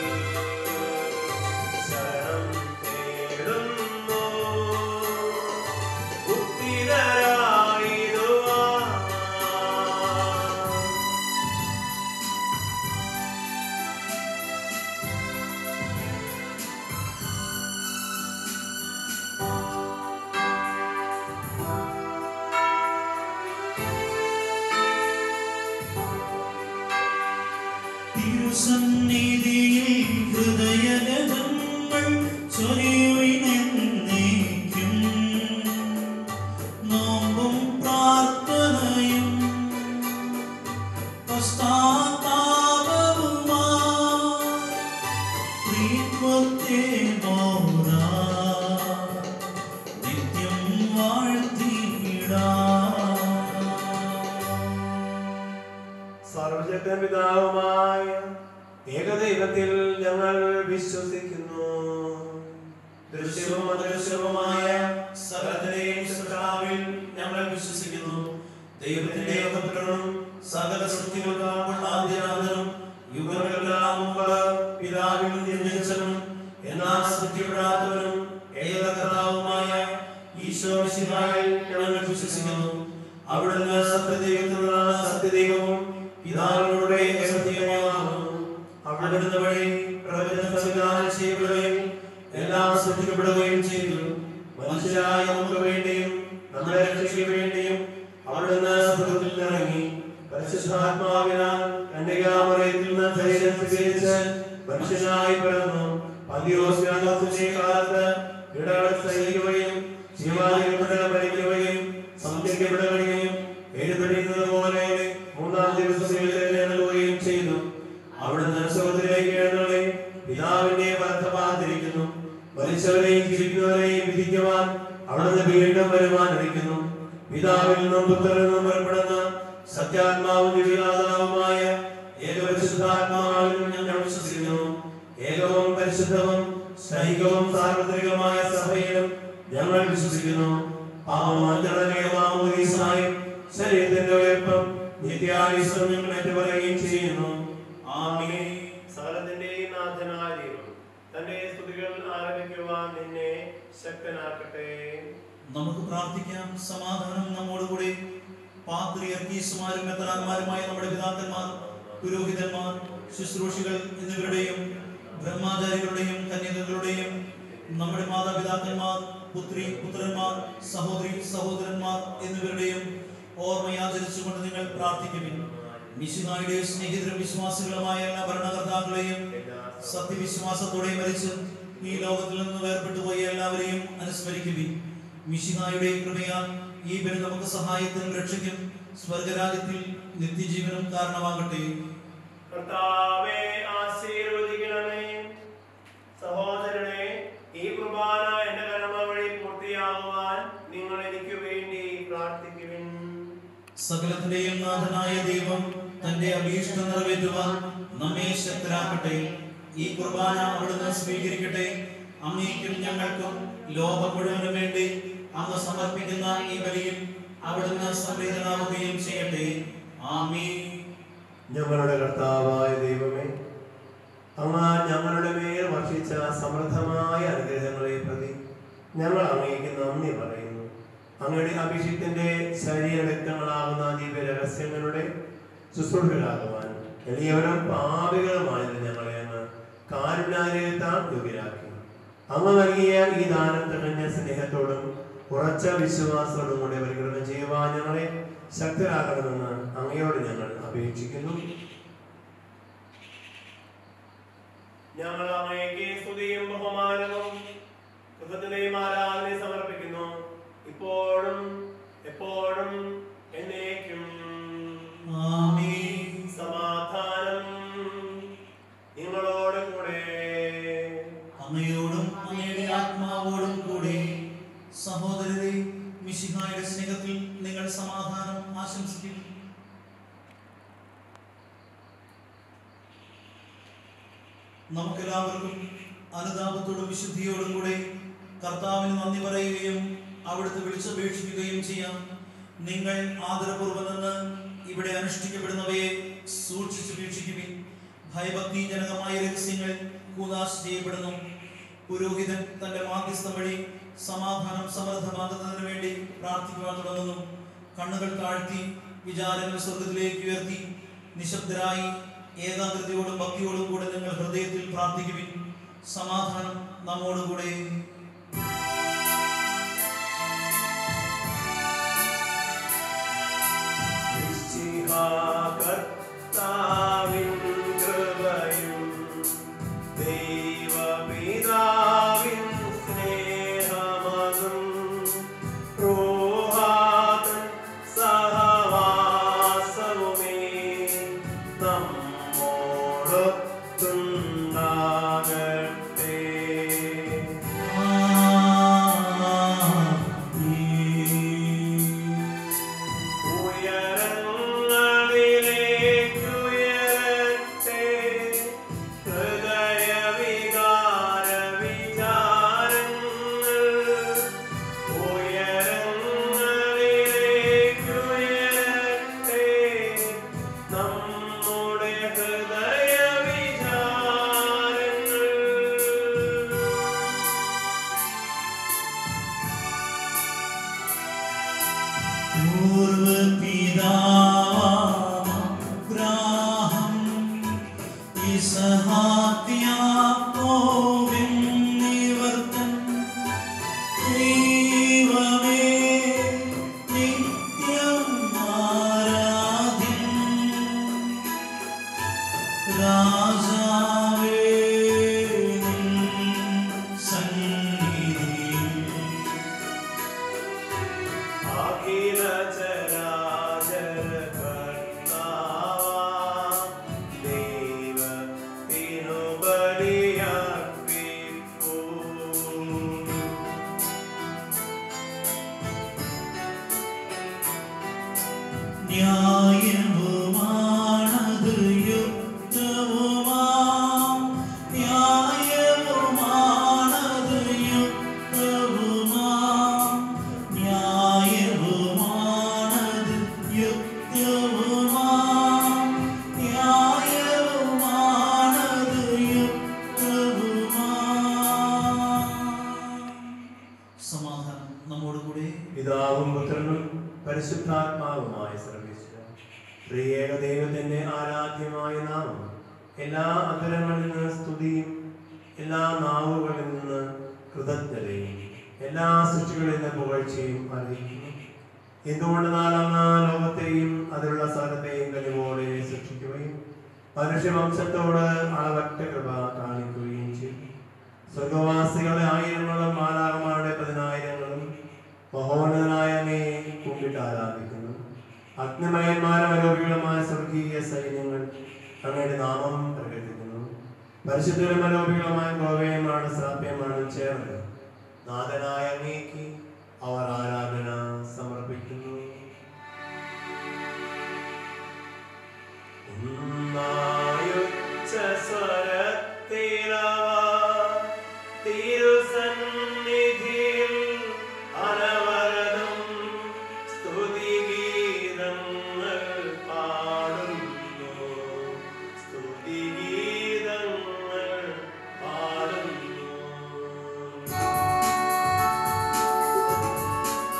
ശരണം തേടുന്നു ഉത്തിരരായിടുവാൻ തിരുസന്നിധിയിൽ ഹൃദയഗതങ്ങൾ ചൊരിയുവിനെന്നേക്കും നോമ്പും പ്രാർത്ഥനയും പശ്ചാത്താപവുമായി ത്രിത്വത്തെ മോദാ നിത്യം വാഴ്ത്തിയിടാം സർവശക്തൻ പിതാവുമായ ഏകദൈവത്തിൽ ഞങ്ങൾ വിശ്വസിക്കുന്നു ദൃശ്യവും അദൃശ്യവുമായ സകലത്തിന്റെയും സൃഷ്ടാവിൽ ഞങ്ങൾ വിശ്വസിക്കുന്നു ദൈവത്തിന്റെ ഏകപുത്രനും സകല സൃഷ്ടികൾക്കും ആദ്യനാഥനും യുഗങ്ങളെല്ലാം മുമ്പ് പിതാവിൽ നിന്ന് ജനിച്ചവനും എന്നാൽ സൃഷ്ടിപ്പെടാത്തവനും ഏകകർത്താവുമായ ഈശോ മിശിഹായിൽ ഞങ്ങൾ വിശ്വസിക്കുന്നു അവിടുന്ന് സത്യദൈവത്തിലുള്ള സത്യദൈവവും പിതാവിനോടെ ഏകദൈവമാകുന്നു അവിടുന്ന് വഴി പ്രപഞ്ചം സംവിധാനം ചെയ്യപ്പെടുകയും എല്ലാം സൃഷ്ടിക്കപ്പെടുകയും ചെയ്തു മനുഷ്യരായ നമുക്ക് വേണ്ടിയും നമ്മുടെ രക്ഷയ്ക്ക് വേണ്ടിയും അവിടുന്ന് സ്വർഗ്ഗത്തിൽ ഇറങ്ങി പരിശുദ്ധാത്മാവിനാൽ കന്യകാമറയത്തിൽ നിന്ന് ശരീരം സ്വീകരിച്ച് മനുഷ്യനായി പിറന്നു പന്തിയോസ് പിലാത്തോസിന്റെ കാലത്ത് ഇടകൾ സഹിക്കുകയും ജീവാദികളുടെ ഭരിക്കുകയും സംസ്കരിക്കപ്പെടുകയും എഴുതപ്പെടുന്നത് പോലെ മൂന്നാം ദിവസം എഴുന്നേൽക്കുകയും ചെയ്തു അവിടുന്ന് സ്വർഗ്ഗത്തിലേക്ക് എഴുന്നള്ളി പിതാവിന്റെ വലത്തഭാഗത്തിരിക്കുന്നു മരിച്ചവരെയും ജീവിക്കുന്നവരെയും വിധിക്കുവാൻ അവിടുന്ന് വീണ്ടും വരുവാൻ ഇരിക്കുന്നു പിതാവിൽ നിന്നും പുത്രനിൽ നിന്നും പുറപ്പെടുന്ന സത്യാത്മാവും ദിവ്യാതാവുമായ ഏകപരിശുദ്ധാത്മാവിൽ ഞങ്ങൾ വിശ്വസിക്കുന്നു ഏകവും പരിശുദ്ധവും സ്നേഹികവും സാർവത്രികമായ സഭയിലും ഞങ്ങൾ വിശ്വസിക്കുന്നു പാവമാചരണീയമാമോദീസായും ശരീരത്തിന്റെ ഉയർപ്പം നിത്യായുസം ഞങ്ങൾ ഏറ്റുപറയുകയും ചെയ്യുന്നു ആമേ സകലത്തിന്റെയും നാഥനായ ദൈവം തന്റെ സ്തുതികൾ ആരംഭിക്കുവാൻ നിന്നെ ശക്തനാക്കട്ടെ നമുക്ക് പ്രാർത്ഥിക്കാം സമാധാനം നമ്മോടുകൂടി പാത്രിയർക്കീസുമാരും മെത്രാന്മാരുമായ നമ്മുടെ പിതാക്കന്മാർ പുരോഹിതന്മാർ ശുശ്രൂഷികൾ എന്നിവരുടെയും ബ്രഹ്മാചാരികളുടെയും കന്യകകളുടെയും നമ്മുടെ മാതാപിതാക്കന്മാർ പുത്രി പുത്രന്മാർ സഹോദരി സഹോദരന്മാർ എന്നിവരുടെയും ഓർമ്മയാചരിച്ചുകൊണ്ട് നിങ്ങൾ പ്രാർത്ഥിക്കുവിൻ മിശുനായുടെ സ്നേഹിതരും വിശ്വാസികളുമായ എല്ലാ ഭരണകർത്താക്കളെയും സത്യവിശ്വാസത്തോടെ മരിച്ച് ഈ ലോകത്തിൽ നിന്ന് വേർപെട്ടു പോയ എല്ലാവരെയും അനുസ്മരിക്കുവിൻ മിശിഹായുടെ കൃപയാൽ ഈ ബലി നമുക്ക് സഹായത്തിനും രക്ഷയ്ക്കും സ്വർഗരാജ്യത്തിൽ നിത്യജീവനും കാരണമാകട്ടെ കർത്താവേ ആശീർവദിക്കണമേ സഹോദരനെ ഈ കുർബാന എന്റെ കർമ്മ വഴി പൂർത്തിയാകുവാൻ നിങ്ങൾ എനിക്ക് വേണ്ടി പ്രാർത്ഥിക്കുവിൻ സകലത്തിന്റെയും നാഥനായ ദൈവം തന്റെ അഭീഷ്ടം നിറവേറ്റുവാൻ നമ്മെ ശക്തരാക്കട്ടെ ഈ കുർബാന അവിടുന്ന് സ്വീകരിക്കട്ടെ അങ്ങേക്കും ഞങ്ങൾക്കും ലോകം മുഴുവനും വേണ്ടി അങ്ങ് സമർപ്പിക്കുന്ന ഈ ബലിയിൽ അവിടുന്ന് സംപ്രീതനാവുകയും ചെയ്യട്ടെ ആമീ ഞങ്ങളുടെ കർത്താവായ ദൈവമേ അങ്ങ് ഞങ്ങളുടെ മേൽ വർഷിച്ച സമൃദ്ധമായ അനുഗ്രഹങ്ങളെ പ്രതി ഞങ്ങൾ അങ്ങേക്ക് നന്ദി പറയുന്നു അങ്ങയുടെ അഭിഷിക്തന്റെ ശരീരരക്തങ്ങളാകുന്ന ദിവ്യ രഹസ്യങ്ങളുടെ ശുശ്രൂഷകളാകുവാൻ എളിയവരും പാപികളുമായത് ഞങ്ങളെ അങ്ങ് കാരുണ്യാലയത്താൽ യോഗ്യരാക്കി അങ്ങ് നൽകിയ ഈ ദാനം തികഞ്ഞ സ്നേഹത്തോടും ഉറച്ച വിശ്വാസത്തോടും കൂടെ പരിഗ്രഹം ചെയ്യുവാൻ ഞങ്ങളെ ശക്തരാകണമെന്ന് അങ്ങയോട് ഞങ്ങൾ അപേക്ഷിക്കുന്നു ഞങ്ങൾ അങ്ങേക്ക് സ്തുതിയും ബഹുമാനവും കൃതജ്ഞതയും ആരാധനയെ സമർപ്പിക്കുന്നു ഇപ്പോഴും എപ്പോഴും എന്നേക്കും ആമേൻ സമാധാനം നിങ്ങളോട് കൂടെ അങ്ങയോടും അങ്ങയുടെ ആത്മാവോടും കൂടി സഹോദരരെ മിശിഹായുടെ സ്നേഹത്തിൽ നിങ്ങൾ സമാധാനം ആശംസിക്കുന്നു നമുക്കെല്ലാവർക്കും അനുതാപത്തോടും വിശുദ്ധിയോടും കൂടെ കർത്താവിന് നന്ദി പറയുകയും അവിടുത്തെ വിളിച്ചപേക്ഷിക്കുകയും ചെയ്യാം നിങ്ങൾ ആദരപൂർവ്വം നിന്ന് ഇവിടെ അനുഷ്ഠിക്കപ്പെടുന്നവയെ സൂക്ഷിച്ചു വീക്ഷിക്കുവിൻ ഭയഭക്തിജനകമായ രഹസ്യങ്ങൾ കൂതാശ് ചെയ്യപ്പെടുന്നു പുരോഹിതൻ തന്റെ മാധ്യസ്ഥം വഴി സമാധാനം സമൃദ്ധമാകുന്നതിന് വേണ്ടി പ്രാർത്ഥിക്കുവാൻ തുടങ്ങുന്നു കണ്ണുകൾ താഴ്ത്തി വിചാരങ്ങൾ സ്വർഗത്തിലേക്ക് ഉയർത്തി നിശബ്ദരായി ഏകാഗ്രതയോടും ഭക്തിയോടും കൂടെ നിങ്ങൾ ഹൃദയത്തിൽ പ്രാർത്ഥിക്കുവിൻ സമാധാനം നമ്മോടുകൂടെ കർത്താവിൻ കൃപയും ദൈവപിതാവിൻ സ്നേഹമതും റൂഹാതൻ സഹവാസവുമേ നമ്മോടൊത്തുണ്ടാകട്ടെ ഉയരങ്ങളിലേക്കുയരട്ടെ ഹൃദയവികാര വിചാരങ്ങൾ ഉയരങ്ങളിലേക്കുയരട്ടെ നമ്മുടെ ഹൃദയ വിചാരങ്ങൾ പൂർവപിതാവാം ഇസഹാക്യാക്കോവെന്നിവർത്തൻ ദൈവമേ നിത്യം ആരാധ്യൻ രാജാവേ നിൻ സന്നിധിയിൽ അഖില ചരാചര കർത്താവാ ദൈവത്തിനു ബലിയർപ്പിപ്പൂ ന്യായവുമാണത് യുക്തവുമാം ന്യായവുമാണത് യുക്തവുമാം ന്യായവുമാണത് യുക്തവുമാം ന്യായവുമാണത് യുക്തവുമാം സമാധാനം നമ്മോടുകൂടെ പിതാവും പുത്രനും പരിശുദ്ധാത്മാവുമായ സർവീശ്വര ത്രിയേക ദൈവത്തിന്റെ ആരാധ്യമായ നാമം എല്ലാ അന്തരങ്ങളിൽ നിന്ന് സ്തുതിയും എല്ലാ നാവുകളിൽ നിന്ന് കൃതജ്ഞതയും എല്ലാ സൃഷ്ടികളിൽ നിന്ന് പുകഴ്ചയും അറിയിക്കുന്നു എന്തുകൊണ്ട് നാലാം ലോകത്തെയും അതിലുള്ള സ്ഥലത്തെയും കഴിവോടെ സൃഷ്ടിക്കുകയും മനുഷ്യവംശത്തോട് അളവറ്റ കൃപ കാണിക്കുകയും ചെയ്തു സ്വർഗവാസികളെ ആയിരങ്ങളും മാലാകമാരുടെ പതിനായിരങ്ങളും മഹോന്നതനായ അങ്ങയെ കുമ്പിട്ട് ആരാധിക്കുന്നു അഗ്നിമയന്മാരും അലോപികളുമായ സ്വർഗീയ സൈന്യങ്ങൾ അങ്ങയുടെ നാമം പ്രകടിപ്പിക്കുന്നു പരിശുദ്ധരും അലോപികളുമായ ഗോവയമാണ് ശ്രാപ്യമാണ് ചേർന്ന് നാഥനായ അങ്ങേക്ക് അവർ ആരാധന സമർപ്പിക്കുന്നു ഒന്നായുച്ച സ്വരത്തിലവ തിരുസന്നിധിയിൽ അനവരതം സ്തുതിഗീതങ്ങൾ പാടുന്നു സ്തുതിഗീതങ്ങൾ പാടുന്നു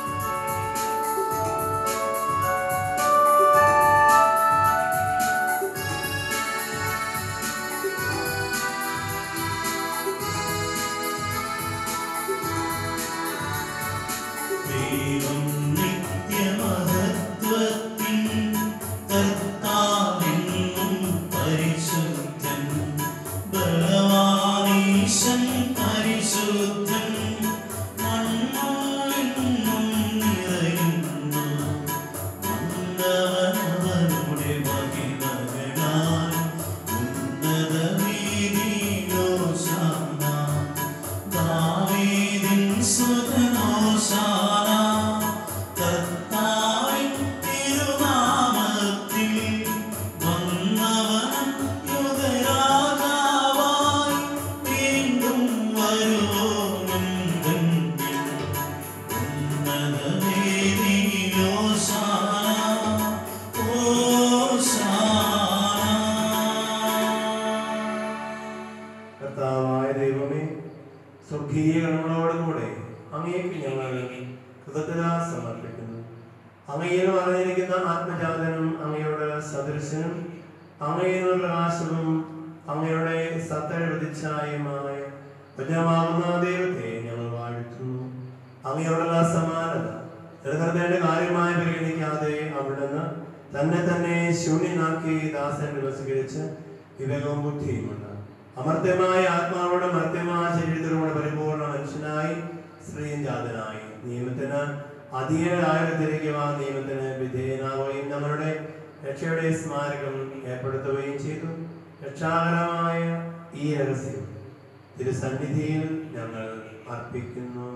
കർത്താവായ ദൈവമേ സ്വർഗീയ ഗണങ്ങളോടുകൂടെ അങ്ങേക്ക് ഞങ്ങൾ കൃതജ്ഞത സമർപ്പിക്കുന്നു അങ്ങയിൽ മറഞ്ഞിരിക്കുന്ന ആത്മജാതനും അങ്ങയുടെ സദൃശനും അങ്ങയിൽ നിന്ന് പ്രകാശവും അങ്ങയുടെ സത്തഴ പ്രതിച്ഛായമായ വചനമാകുന്ന ദൈവത്തെ ഞങ്ങൾ വാഴ്ത്തുന്നു അങ്ങയോടുള്ള സമാനത നിലനിർത്തേണ്ട കാര്യമായി പരിഗണിക്കാതെ അവിടുന്ന് തന്നെ തന്നെ ശൂന്യനാക്കി ദാസൻ വിവസീകരിച്ച് വിവേകവും ബുദ്ധിയുമുണ്ട് അമർത്യമായ ആത്മാവോടെ മർത്യമായ ശരീരത്തിലൂടെ പരിപൂർണ മനുഷ്യനായി സ്ത്രീയും ജാതനായി നിയമത്തിന് അധീനരായതിരിക്കുക നിയമത്തിന് വിധേയനാവുകയും ഞങ്ങളുടെ രക്ഷയുടെ സ്മാരകം ഏർപ്പെടുത്തുകയും ചെയ്തു രക്ഷാകരമായ ഈ രഹസ്യം തിരുസന്നിധിയിൽ ഞങ്ങൾ അർപ്പിക്കുന്നു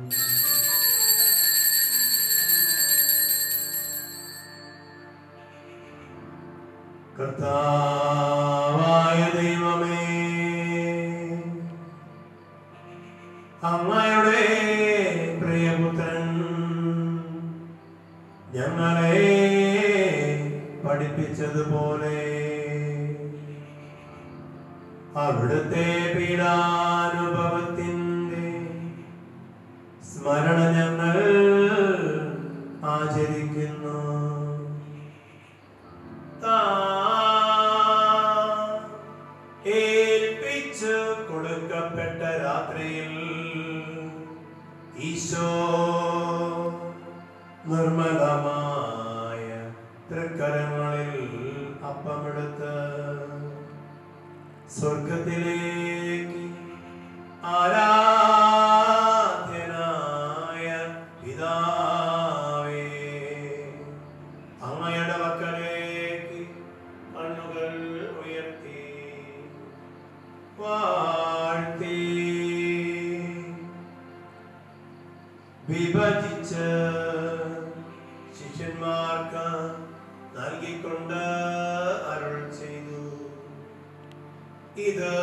കർത്താവായ ദൈവമേ അങ്ങയുടെ പ്രിയപുത്രൻ ഞങ്ങളെ പഠിപ്പിച്ചതുപോലെ അവിടുത്തെ പീഡാനുഭവത്തിൻ്റെ സ്മരണ ഞങ്ങൾ ആചരിക്കുന്നു താൻ ഏൽപ്പിച്ചു കൊടുക്കപ്പെട്ട രാത്രിയിൽ ഈശോ നിർമ്മലമായ തൃക്കരങ്ങളിൽ അപ്പമെടുത്ത് സ്വർഗത്തിലേക്ക് ആരാധ്യനായ പിതാവേ അങ്ങയുടെ മക്കളേക്ക് കണ്ണുകൾ ഉയർത്തി വാഴ്ത്തി വിഭജിച്ച് ശിഷ്യന്മാർക്ക് നൽകിക്കൊണ്ട് അരുൾ ചെയ്തു ഇത്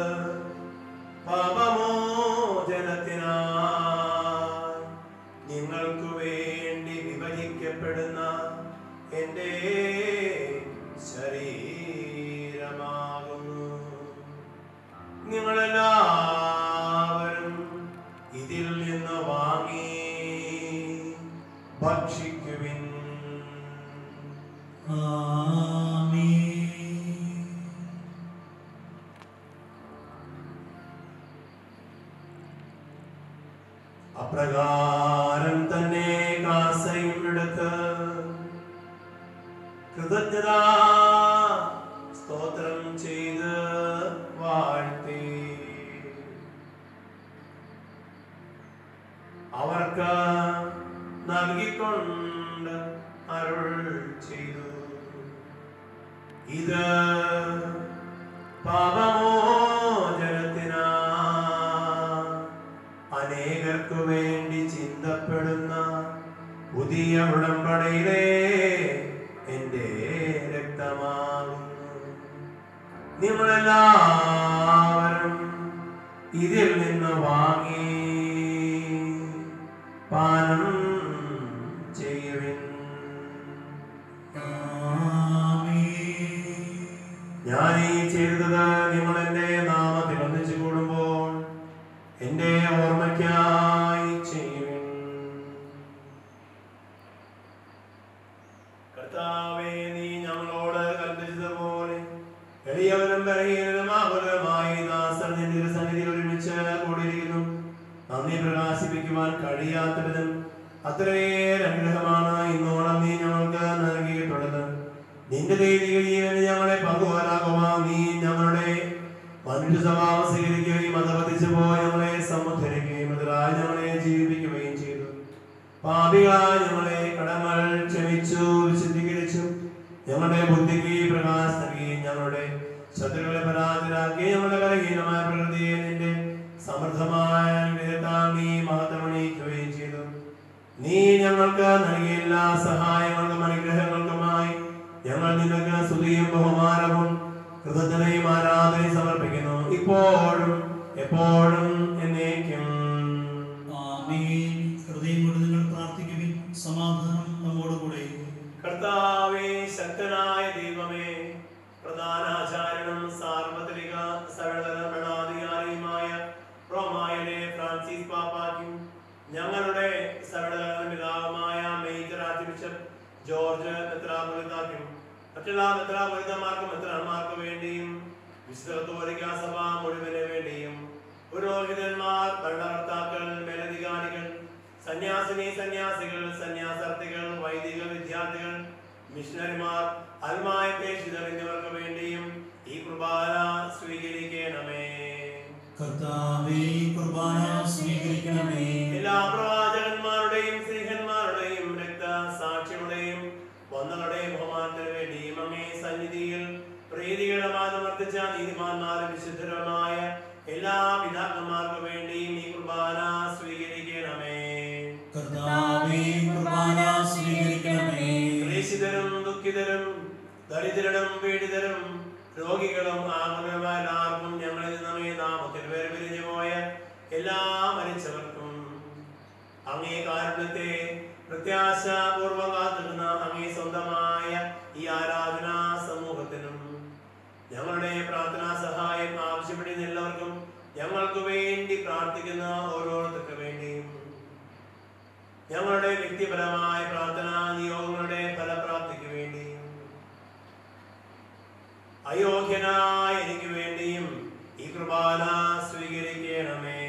പാപമോചനത്തിനായി നിങ്ങൾക്ക് വേണ്ടി വിഭജിക്കപ്പെടുന്ന എൻ്റെ ശരീരമാകുന്നു നിങ്ങളെല്ലാവരും ഇതിൽ നിന്ന് വാങ്ങി ഭക്ഷിക്കുവിൻ അപ്രകാരം തന്നെ കാസയും എടുത്ത് കൃതജ്ഞത സ്തോത്രം ചെയ്ത് വാഴ്ത്തി അവർക്ക് നൽകിക്കൊണ്ട് അരുൾ ചെയ്തു ഇത് പാപമോചനത്തിനാ അനേകർക്കു വേണ്ടി ചിന്തപ്പെടുന്ന പുതിയ ഉടമ്പടിയിലെ എൻ്റെ രക്തമാകുന്നു നിങ്ങളെല്ലാവരും ഇതിൽ നിന്ന് വാങ്ങി പാനം ചെയ്യുവിൻ ഞാൻ ഈ ചെയ്തത് നിങ്ങൾ എന്റെ നാമത്തിൽ ഒന്നിച്ചു കൂടുമ്പോൾ എന്റെ ഓർമ്മയ്ക്കായി ചെയ്യുവിൻ കർത്താവേ നീ ഞങ്ങളോട് കൽപ്പിച്ചതുപോലെ എളിയവനും ബലഹീനനും ആകുലമായി ദാസൻ നിന്റെ സന്നിധിയിൽ ഒരുമിച്ച് കൂടിയിരിക്കുന്നു നന്ദി പ്രകാശിപ്പിക്കുവാൻ കഴിയാത്തവിധം അത്രയേറെ അനുഗ്രഹമാണ് ഇന്നോളം നീ ഞങ്ങൾക്ക് നൽകിയിട്ടുള്ളത് നിന്റെ ദൈവിക ജീവന് ഞങ്ങളെ പങ്കുവരാകുവാൻ നീ ഞങ്ങളുടെ മനുഷ്യ സ്വഭാവം സ്വീകരിക്കുകയും അത് പതിച്ചു പോയി ഞങ്ങളെ സമുദ്ധരിക്കുകയും അതിലായി ഞങ്ങളെ ജീവിപ്പിക്കുകയും ചെയ്തു പാപികളായ ഞങ്ങളെ കടങ്ങൾ ക്ഷമിച്ചു വിശുദ്ധീകരിച്ചു ഞങ്ങളുടെ ബുദ്ധിക്ക് പ്രകാശം നൽകുകയും ഞങ്ങളുടെ ശത്രുക്കളെ പരാജരാക്കി ഞങ്ങളുടെ ബലഹീനമായ പ്രകൃതിയെ നിന്റെ സമൃദ്ധമായ അനുഗ്രഹത്താൽ നീ മഹത്വമണിയിക്കുകയും ചെയ്തു നീ ഞങ്ങൾക്ക് നൽകിയ എല്ലാ സഹായങ്ങൾക്കും അനുഗ്രഹങ്ങൾക്കുമായി ഞങ്ങൾ നിനക്ക് സ്തുതിയും ബഹുമാനവും കൃതജ്ഞതയും ആരാധനയും സമർപ്പിക്കുന്നു ഇപ്പോഴും എപ്പോഴും എന്നേക്കും ആമേൻ ഹൃദയം കൊണ്ട് നിങ്ങൾ പ്രാർത്ഥിക്കുക ഞങ്ങളുടെ സകലകലന പിതാവുമായ മേജർ ആർച്ച് ബിഷപ്പ് ജോർജ് മെത്രാപൊലിത്താക്കും മറ്റെല്ലാ മെത്രാപൊലിത്തമാർക്കും മെത്രാന്മാർക്ക് വേണ്ടിയും വിശുദ്ധ കത്തോലിക്കാ സഭ മുഴുവന് വേണ്ടിയും പുരോഹിതന്മാർ ഭരണകർത്താക്കൾ മേലധികാരികൾ സന്യാസിനി സന്യാസികൾ സന്യാസാർത്ഥികൾ വൈദിക വിദ്യാർത്ഥികൾ മിഷണറിമാർ അൽമായ പ്രേക്ഷിതർ എന്നിവർക്ക് വേണ്ടിയും ഈ കുർബാന സ്വീകരിക്കണമേ കർത്താവേ കുർബാന സ്വീകരിക്കണമേ എല്ലാ പ്രവാചകന്മാരുടെയും സ്ത്രീഹന്മാരുടെയും രക്തസാക്ഷികളുടെയും വന്നകളുടെയും ബഹുമാനത്തിന് വേണ്ടിയും അങ്ങേ സന്നിധിയിൽ പ്രീതികരമാനം വർദ്ധിച്ച നീതിമാന്മാരും വിശുദ്ധരുമായ എല്ലാ പിതാക്കന്മാർക്കും വേണ്ടിയും ഈ കുർബാന സ്വീകരിക്കണമേ കർത്താവേ കുർബാന സ്വീകരിക്കണമേ ക്ലേശിതരും ദുഃഖിതരും ദരിദ്രരും പീഡിതരും രോഗികളും ആകുലമായ എല്ലാവർക്കും ഞങ്ങളിൽ നിന്നമേ നാമത്തിൽ പേര് പിരിഞ്ഞു പോയ എല്ലാ മരിച്ചവർക്കും അങ്ങേ കാരുണ്യത്തെ പ്രത്യാശപൂർവ്വം കാത്തിരുന്ന അങ്ങേ സ്വന്തമായ ഈ ആരാധനാ സമൂഹത്തിനും ഞങ്ങളുടെ പ്രാർത്ഥനാ സഹായം ആവശ്യപ്പെടുന്ന എല്ലാവർക്കും ഞങ്ങൾക്ക് വേണ്ടി പ്രാർത്ഥിക്കുന്ന ഓരോരുത്തർക്ക് വേണ്ടിയും ഞങ്ങളുടെ വ്യക്തിപരമായ പ്രാർത്ഥനാ നിയോഗങ്ങളുടെ ഫലപ്രാപ്തിക്ക് വേണ്ടിയും അയോഗ്യനായ എനിക്ക് വേണ്ടിയും ഈ കുർബാന സ്വീകരിക്കണമേ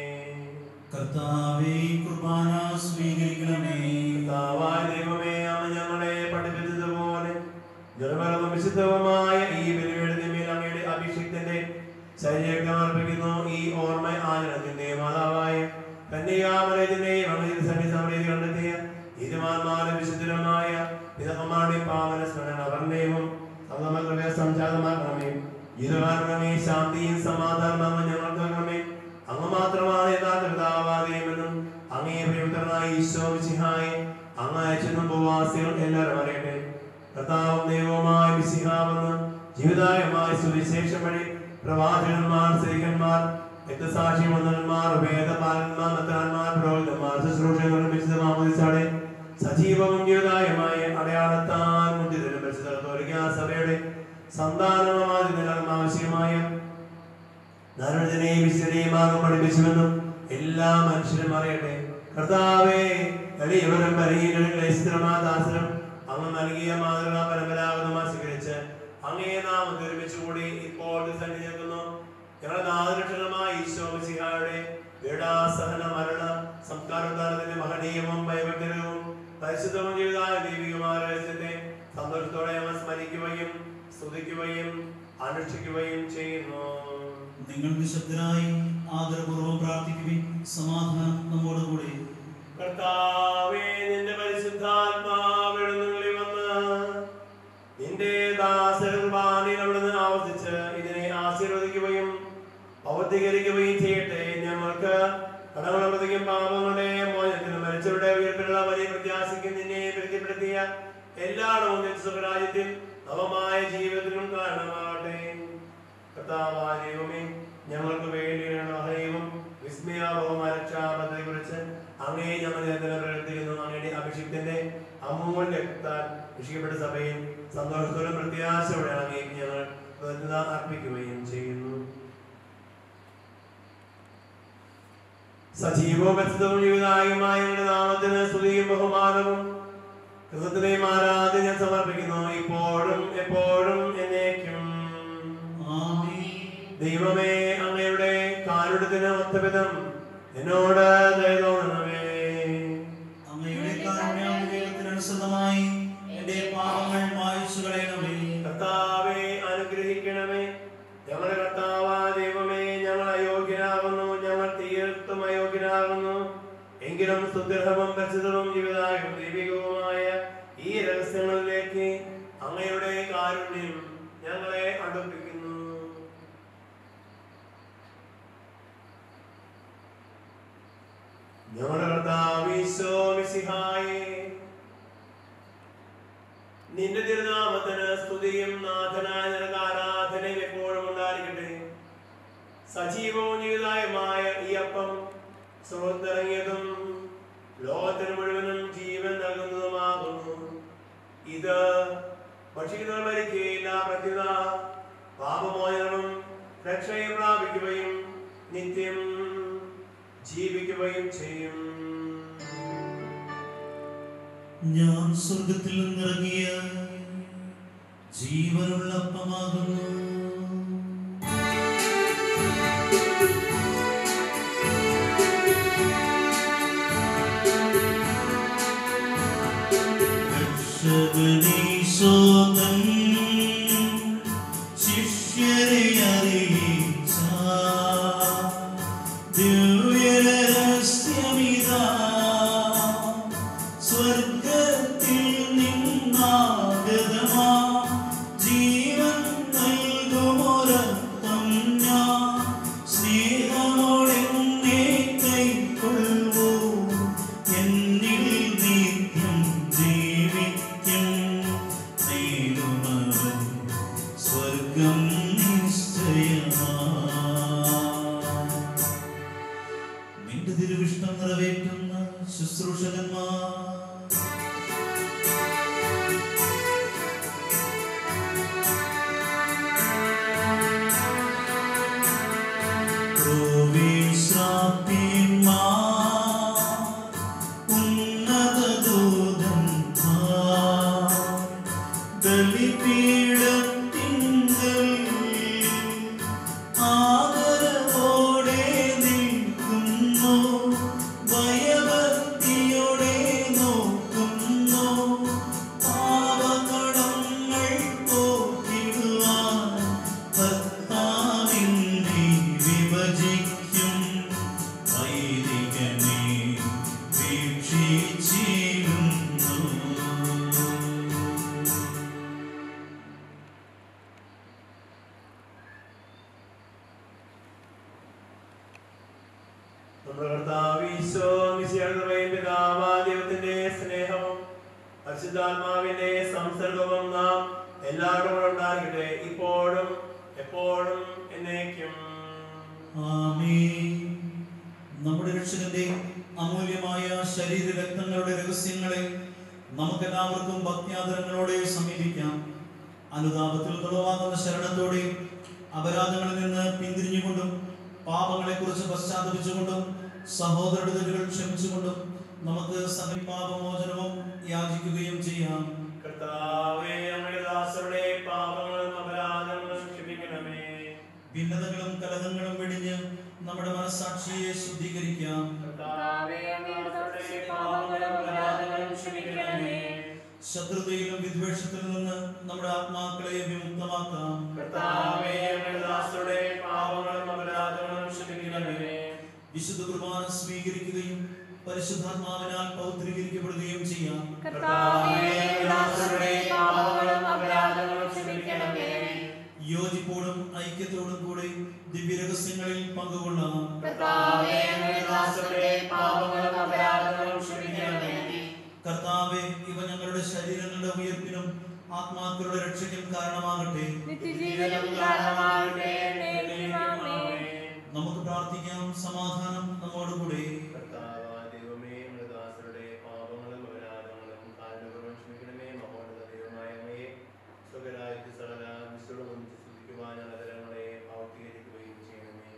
കർത്താവേ കുർബാന സ്വീകരിക്കണമേ കർത്താവായ ദൈവമേ അമ്മ ഞങ്ങളെ പഠിപ്പിച്ചതുപോലെ നിർമ്മലവും വിശുദ്ധവുമായ ഈ ബലിവേടത്തിന്മേൽ അങ്ങയുടെ അഭിഷിക്തന്റെ ശരീരം അർപ്പിക്കുന്നു ഈ ഓർമ്മ ആചരണത്തിന്റെ മാതാവായ കന്യാമലയത്തിന്റെയും അങ്ങയുടെ സന്നി സമൃദ്ധി കണ്ടെത്തിയ നീതിമാന്മാരും വിശുദ്ധരുമായ പിതാക്കന്മാരുടെ പാവന സ്മരണ വർണ്ണയവും സമതമക്കളുടെ സംജാതമാക്കണമേ ഗീതമാർഗമേ ശാന്തിയും സമാധാനവും ഞങ്ങൾക്ക് നൽകണമേ അങ്ങ് മാത്രമാണ് യഥാർത്ഥ പിതാവാദീയമെന്നും അങ്ങേ പ്രിയപുത്രനായ ഈശോ മിശിഹായെ അങ്ങ് അയച്ചെന്നും ഉപവാസികൾ എല്ലാവരും അറിയട്ടെ കർത്താവും ദൈവവുമായ മിശിഹാവെന്ന് ജീവിതായമായ സുവിശേഷം വഴി പ്രവാചകന്മാർ സ്ത്രീകന്മാർ രക്തസാക്ഷി വന്നന്മാർ വേദപാലന്മാർ നത്തന്മാർ പുരോഹിതന്മാർ ശുശ്രൂഷകളും വിശുദ്ധമാമോദിച്ചാടെ സജീവവും ജീവിതായമായ അടയാളത്താൽ മുന്തിരും പരിശുദ്ധ സഭയുടെ സന്താനമായി നിലനിൽക്കുന്ന ആവശ്യമായ നരജനെയും വിശുദ്ധനെയും മാർഗം പഠിപ്പിച്ചുവെന്നും എല്ലാ മനുഷ്യരും അറിയട്ടെ കർത്താവേ എളിയവരും ബലഹീനരും ക്ലേശിതരമായ ദാസരും അങ്ങ് നൽകിയ മാതൃക പരമ്പരാഗതമായി സ്വീകരിച്ച് അങ്ങേ നാം ഒരുമിച്ച് കൂടി ഇപ്പോൾ സന്ധി നിൽക്കുന്നു ഞങ്ങളുടെ നാദരക്ഷണമായ ഈശോ മിശിഹായുടെ പീഡാസഹന മരണ സംസ്കാരോദ്ധാനത്തിന്റെ മഹനീയവും ഭയഭക്തരവും പരിശുദ്ധവും ജീവിതായ ദൈവികമായ രഹസ്യത്തെ സന്തോഷത്തോടെ ഞങ്ങൾ സ്മരിക്കുകയും സ്തുതിക്കുകയും അനുഷ്ഠിക്കുകയും ചെയ്യുന്നു നിങ്ങൾ നിശബ്ദരായി ആദരപൂർവ്വം പ്രാർത്ഥിക്കുവിൻ സമാധാനം നമ്മോടുകൂടി കർത്താവേ നിന്റെ പരിശുദ്ധാത്മാവിടുന്നുള്ളിൽ വന്ന് നിന്റെ ദാസകുർബാനയിൽ അവിടുന്ന് ആവർത്തിച്ച് ഇതിനെ ആശീർവദിക്കുകയും ഔദ്ധികരിക്കുകയും ചെയ്യട്ടെ ഞങ്ങൾക്ക് കടകളപതിക്കും പാപങ്ങളുടെ മോചനത്തിനും മരിച്ചവരുടെ ഉയർപ്പിലുള്ള വലിയ പ്രത്യാശയ്ക്ക് നിന്നെ പ്രീതിപ്പെടുത്തിയ എല്ലായിടവും സ്വരാജ്യത്തിൽ നവമായ ജീവിതത്തിനും കാരണമാകട്ടെ കർത്താവായ ദൈവമേ ഞങ്ങൾക്ക് വേണ്ടിയുള്ള ഹൈവും വിസ്മയാപകമായ രക്ഷാപത്തെ കുറിച്ച് അങ്ങേ ഞങ്ങൾ നിരന്തരം പ്രവർത്തിക്കുന്നു അങ്ങയുടെ അഭിഷിക്തന്റെ അമൂല്യ രക്തത്താൽ രക്ഷിക്കപ്പെട്ട സഭയിൽ സന്തോഷത്തോടെ പ്രത്യാശയോടെ അങ്ങേക്ക് ഞങ്ങൾ കൃതജ്ഞത അർപ്പിക്കുകയും ചെയ്യുന്നു സജീവവും വ്യക്തവും ജീവിതായുമായ ഞങ്ങളുടെ നാമത്തിന് സ്തുതിയും ബഹുമാനവും കൃതജ്ഞതയും ആരാധന ഞാൻ സമർപ്പിക്കുന്നു ഇപ്പോഴും എപ്പോഴും എന്നേക്കും ആമേൻ ദൈവമേ അങ്ങയുടെ കാരുണ്യത്തിന് ഒത്തവിധം എന്നോട് ദയ തോന്നണമേ അങ്ങയുടെ കാരുണ്യം ദൈവത്തിനനുസൃതമായി എന്റെ പാപങ്ങൾ മായിച്ചു കളയണമേ കർത്താവെ അനുഗ്രഹിക്കണമേ ഞങ്ങളുടെ കർത്താവാ ദൈവമേ ഞങ്ങൾ അയോഗ്യരാകുന്നു ഞങ്ങൾ തീർത്തും അയോഗ്യരാകുന്നു എങ്കിലും സുദൃഢവും പ്രസിദ്ധവും ജീവിതായും ദൈവികവുമായ ഈ രഹസ്യങ്ങളിലേക്ക് അങ്ങയുടെ കാരുണ്യം ഞങ്ങളെ അടുപ്പിക്കുന്നു ഞങ്ങളുടെ കർത്താവ് ഈശോ മിശിഹായേ നിന്റെ തിരുനാമത്തിന് സ്തുതിയും നാഥനായ നിനക്ക് ആരാധനയും എപ്പോഴും ഉണ്ടായിരിക്കട്ടെ സജീവവും ജീവിതായമായ ഈ അപ്പം സ്രോത്തിറങ്ങിയതും ലോകത്തിന് മുഴുവനും ജീവൻ നൽകുന്നതുമാകുന്നു ഇത് ഭക്ഷിക്കുന്നവർ മരിക്കുകയില്ല പ്രത്യുത പാപമോചനവും രക്ഷയും പ്രാപിക്കുകയും നിത്യം ജീവിക്കുകയും ചെയ്യും ഞാൻ സ്വർഗത്തിൽ നിന്നിറങ്ങിയ ജീവനുള്ള അപ്പമാകുന്നു രക്ഷകനീശോതൻ ശിഷ്യരെ അറിയിച്ച ദിവ്യരഹസ്യമിതാ സ്വർഗത്തിൽ നിന്നാഗതമാ ജീവൻ നൽകുമൊരത്തം ഞാൻ സ്നേഹമോടെന്നെ കൈക്കൊള്ളൂ എന്നിൽ നിത്യം ജീവിക്കും നേടുമവൻ സ്വർഗം നിശ്ചയമാ നിന്റെ തിരുവിഷ്ടം നിറവേറ്റുന്ന ശുശ്രൂഷകന്മാർ ക്രോവിശ്രാപ്തിമാർ, ഉന്നതദൂതന്മാർ, ബലിപീഠത്തിങ്കൽ ആദരവോടെ നിൽക്കുന്നു ഭയഭക്തിയോടെ നോക്കുന്നു പാപകടങ്ങൾ പോക്കിടുവാൻ ഭർത്താവിനെ വിഭജിക്കും വൈദികനെ വീക്ഷിച്ചിരുന്നു നമ്മുടെ കർത്താവ് ഈശോ മിശിഹായുടെ പിതാവായ ദൈവത്തിന്റെ സ്നേഹവും പരിശുദ്ധാത്മാവിന്റെ സംസർഗവും നാം എല്ലാവരും കൂടെ ഉണ്ടാകട്ടെ ഇപ്പോഴും എപ്പോഴും എന്നേക്കും ആമേൻ. നമ്മുടെ രക്ഷകന്റെ അമൂല്യമായ ശരീര രക്തങ്ങളുടെ രഹസ്യങ്ങളെ നമുക്കെല്ലാവർക്കും ഭക്ത്യാദരങ്ങളോടെ സമീപിക്കാം അനുതാപത്തിൽ തുറവാകുന്ന ശരണത്തോടെ അപരാധങ്ങളിൽ നിന്ന് പിന്തിരിഞ്ഞുകൊണ്ടും പാപങ്ങളെ കുറിച്ച് പശ്ചാത്തപിച്ചുകൊണ്ടും സഹോദരരുടെ തെറ്റുകൾ ക്ഷമിച്ചുകൊണ്ടും നമുക്ക് സഹപാപമോചനവും യാചിക്കുകയും ചെയ്യാം കർത്താവേ ഞങ്ങളുടെ ദാസരുടെ പാപങ്ങളും അപരാധങ്ങളും ക്ഷമിക്കണമേ ഭിന്നതകളും കലഹങ്ങളും വെടിഞ്ഞ് നമ്മുടെ മനസ്സാക്ഷിയെ ശുദ്ധീകരിക്കാം കർത്താവേ ഞങ്ങളുടെ ദാസരുടെ പാപങ്ങളും അപരാധങ്ങളും ക്ഷമിക്കണമേ ശത്രുതയിലും വിദ്വേഷത്തിൽ നിന്ന് നമ്മുടെ ആത്മാക്കളെ വിമുക്തമാക്കാം കർത്താവേ ഞങ്ങളുടെ ദാസരുടെ പാപങ്ങളും അപരാധങ്ങളും ക്ഷമിക്കണമേ വിശുദ്ധ കുർബാന സ്വീകരിക്കുകയും പരിശുദ്ധാത്മാവിനാൽ പൗത്രീകരിക്കപ്പെടുകയും ചെയ്യാം കർത്താവേ ദാസരുടെ പാപങ്ങളും അപരാധങ്ങളും ക്ഷമിക്കണമേ യോജിപ്പോടും ഐക്യത്തോടും കൂടി ദിവ്യരഹസ്യങ്ങളിൽ പങ്കുകൊള്ളാം കർത്താവേ ഞങ്ങളുടെ ദാസരുടെ പാപങ്ങളും അപരാധങ്ങളും ക്ഷമിക്കണമേ കർത്താവെ ഇവ ഞങ്ങളുടെ ശരീരങ്ങളുടെ ഉയർപ്പിനും ആത്മാക്കളുടെ രക്ഷയ്ക്കും കാരണമാകട്ടെ നിത്യജീവനം കാരണമാകട്ടെ എന്നേക്കും ആമേൻ. നമുക്ക് പ്രാർത്ഥിക്കാം സമാധാനം നമ്മോടുകൂടെ കർത്താവായ ദൈവമേ ഞങ്ങളുടെ ദാസരുടെ പാപങ്ങളും അപരാധങ്ങളും കാരണപൂർവ്വം ക്ഷമിക്കണമേ മഹോന്നത ദൈവമായ അങ്ങയെ സ്വകരാജ്യ സകല വിശുദ്ധ ശ്രദ്ധിക്കുവാൻ അതരങ്ങളെ ഔദ്യോഗിക്കുകയും ചെയ്യണമേ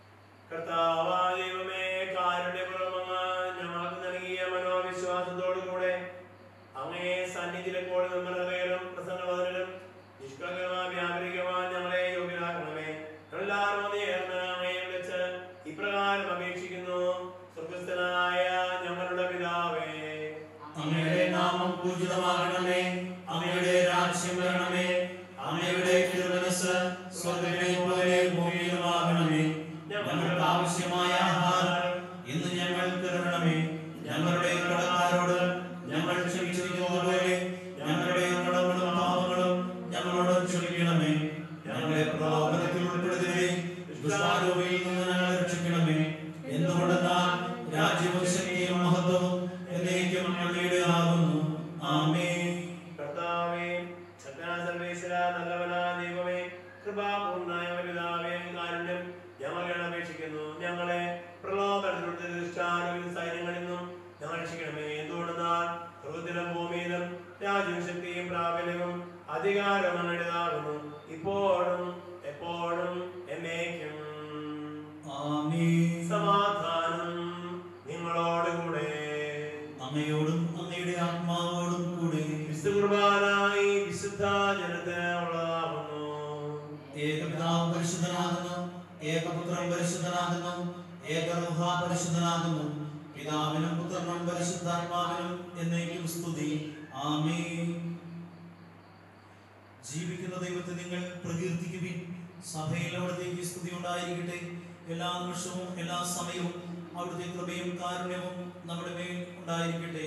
കർത്താവായ ദൈവമേ കാരുണ്യപൂർവ്വം ഞങ്ങൾക്ക് നൽകിയ മനോവിശ്വാസത്തോടുകൂടെ അങ്ങയെ സന്നിധിയിലെപ്പോൾ നമ്മൾ ഹൃദയത്തിലും പ്രസംഗവദനിലും നിഷ്കളങ്കമായി വ്യാപരിക്കുവാൻ ഞങ്ങളെ യോഗ്യരാക്കണമേ എല്ലാവരും ഒന്ന് ചേർന്ന് അങ്ങയെ വിളിച്ച് ഇപ്രകാരം അപേക്ഷിക്കുന്നു സ്വർഗസ്ഥനായ ഞങ്ങളുടെ പിതാവേ അങ്ങയുടെ നാമം പൂജിതമാകണമേ അങ്ങയുടെ രാജ്യം വരണമേ അങ്ങയുടെ തിരുമനസ് സ്വർഗ്ഗത്തിലെ പോലെ ഭൂമിയിലുമാകണമേ ഞങ്ങൾക്ക് ആവശ്യമായ ആഹാരം ഇന്ന് ഞങ്ങൾക്ക് തരണമേ ഞങ്ങളുടെ കടക്കാരോട് ഞങ്ങൾ ക്ഷമിച്ചിരിക്കുന്നത് പോലെ ഞങ്ങളുടെ കടങ്ങളും പാപങ്ങളും ഞങ്ങളോട് ക്ഷമിക്കണമേ ഞങ്ങളെ പ്രലോഭനത്തിൽ ഉൾപ്പെടുത്തരുതേ ദുഷ്ടാരൂപിയിൽ നിന്ന് ഞങ്ങളെ രക്ഷിക്കണമേ എന്തുകൊണ്ടെന്നാൽ രാജ്യവും ശക്തിയും മഹത്വവും എന്നേക്കും അങ്ങയുടെ ആകുന്നു ആമേൻ കർത്താവേ ശക്തനായ സർവേശ്വര നല്ലവനായ ദൈവമേ കൃപാപൂർണ്ണായ പിതാവേ കാരുണ്യം ഞങ്ങളെ അപേക്ഷിക്കുന്നു ഞങ്ങളെ പ്രലോഭനത്തിലുള്ള ദുഷ്ടാരൂപിൽ സൈന്യങ്ങളിൽ നിന്നും ഞങ്ങൾ രക്ഷിക്കണമേ എന്തുകൊണ്ടെന്നാൽ സ്വർഗത്തിലും ഭൂമിയിലും രാജ്യവും ശക്തിയും പ്രാബല്യവും അധികാരം അങ്ങയുടേതാകുന്നു ഇപ്പോഴും എപ്പോഴും എന്നേക്കും ആമേൻ സമാധാനം നിങ്ങളോടുകൂടെ അങ്ങയോടും അങ്ങയുടെ ആത്മാവോടും പുത്രനും പരിശുദ്ധാത്മാവിനും എന്നേക്കും സ്തുതി ആമേൻ ജീവിക്കുന്ന ദൈവത്തെ നിങ്ങൾ പ്രകീർത്തിക്കുവിൻ സഭയിൽ അവിടത്തേക്ക് സ്തുതി ഉണ്ടായിരിക്കട്ടെ എല്ലാ നിമിഷവും എല്ലാ സമയവും അവിടുത്തെ കൃപയും കാരുണ്യവും നമ്മുടെ മേൽ ഉണ്ടായിരിക്കട്ടെ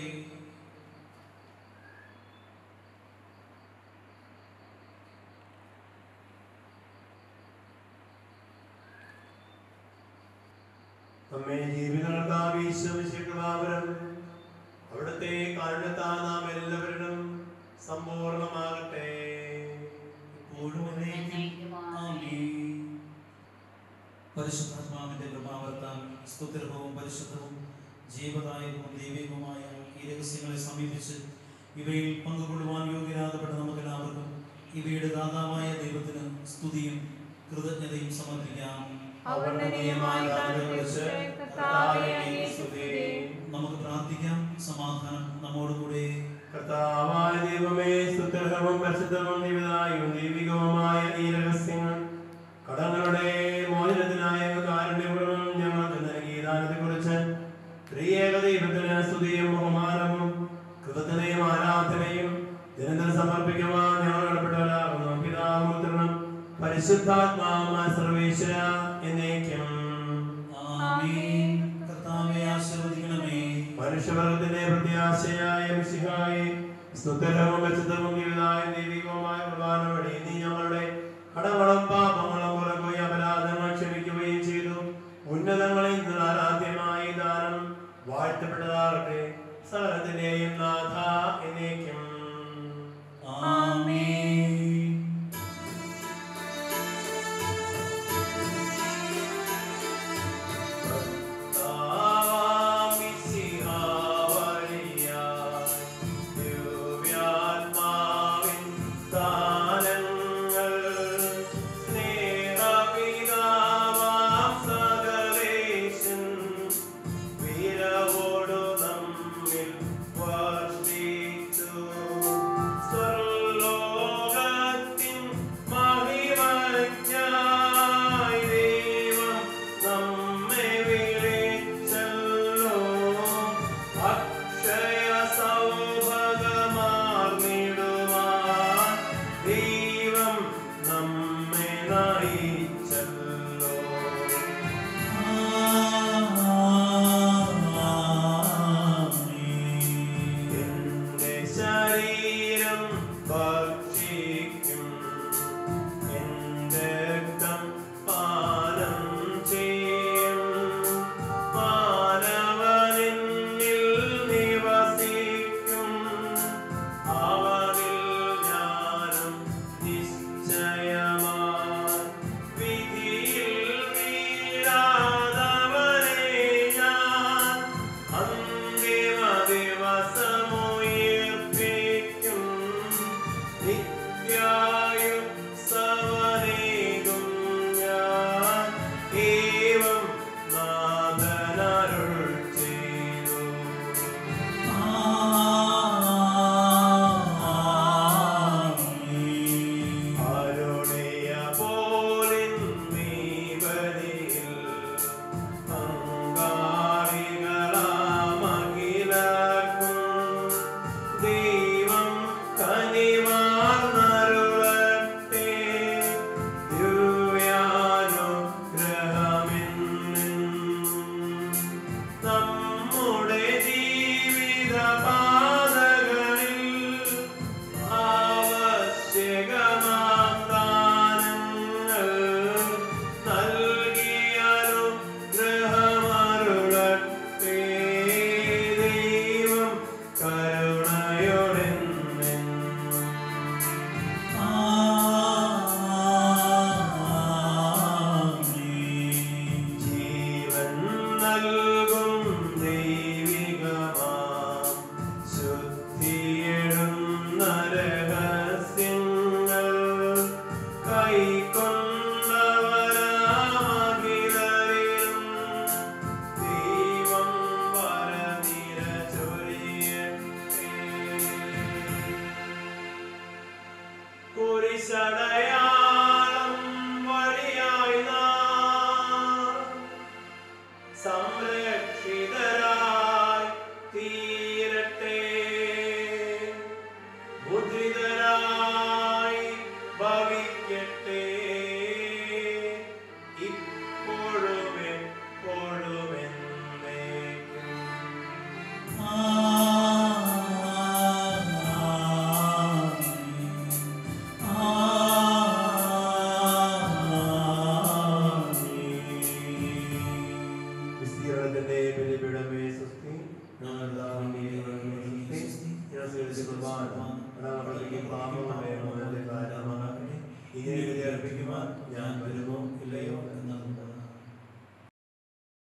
നമ്മെ ജീവിതങ്ങൾക്കാവശ്യമിശിക്കുമാവരം അവിടുത്തെ കാരണത്താ നാം എല്ലാവരിലും സമ്പൂർണമാകട്ടെ ഇപ്പോഴും എന്നേക്കും ആമേൻ. പരിശുദ്ധാത്മാവിന്റെ കൃപാവർത്താൻ സ്തുതിർഹവും പരിശുദ്ധവും ജീവദായകവും ദൈവികവുമായ ഈ രഹസ്യങ്ങളെ സമീപിച്ച് ഇവയിൽ പങ്കുകൊള്ളുവാൻ യോഗ്യരാകപ്പെട്ട നമുക്കെല്ലാവർക്കും ഇവയുടെ ദാതാവായ ദൈവത്തിന് സ്തുതിയും കൃതജ്ഞതയും സമർപ്പിക്കാം അവർണ്ണനീയമായ ദാനത്തെക്കുറിച്ച് കർത്താവേ അങ്ങേ സ്തുതി. നമുക്ക് പ്രാർത്ഥിക്കാം സമാധാനം നമ്മോടുകൂടെ കർത്താവായ ദൈവമേ സ്തുത്യർഹവും പരിശുദ്ധവും ദൈവതായും ദൈവികവുമായ ഈ രഹസ്യങ്ങൾ കടങ്ങളുടെ മോചനത്തിനായ കാരുണ്യപൂർവ്വം ഞങ്ങൾക്ക് നൽകിയ ദാനത്തെക്കുറിച്ച് ത്രിയേക ദൈവത്തിന് സ്തുതിയും ബഹുമാനവും കൃതജ്ഞതയും ആരാധനയും ജനത്തിൽ സമർപ്പിക്കുവാൻ ഞങ്ങൾ കടപ്പെട്ടവരാകുന്നു പിതാവും പുത്രനും പരിശുദ്ധാത്മാവുമായ സർവേശ്വര എന്നേക്കും ആമേൻ കർത്താവെ ആശീർവദിക്കണമേ മനുഷ്യവർഗത്തിന്റെ പ്രത്യാശയായ മിശിഹായി സ്തുതരവും വെച്ചതും ജീവിതായ ദൈവികവുമായ കുർബാന വഴി നീ ഞങ്ങളുടെ കടങ്ങളും പാപങ്ങളും കുറക്കുകയും അപരാധങ്ങൾ ക്ഷമിക്കുകയും ചെയ്തു ഉന്നതങ്ങളിൽ നിന്ന് ആരാധ്യമായി ദാനം വാഴ്ത്തപ്പെട്ടതാകട്ടെ സകലത്തിന്റെയും നാഥ എന്നേക്കും ആമേൻ സ്വർലോക ഞാൻ സ്വീകരിച്ച കുർബാന അതാണ് പാപമായ മോഹനത്തെ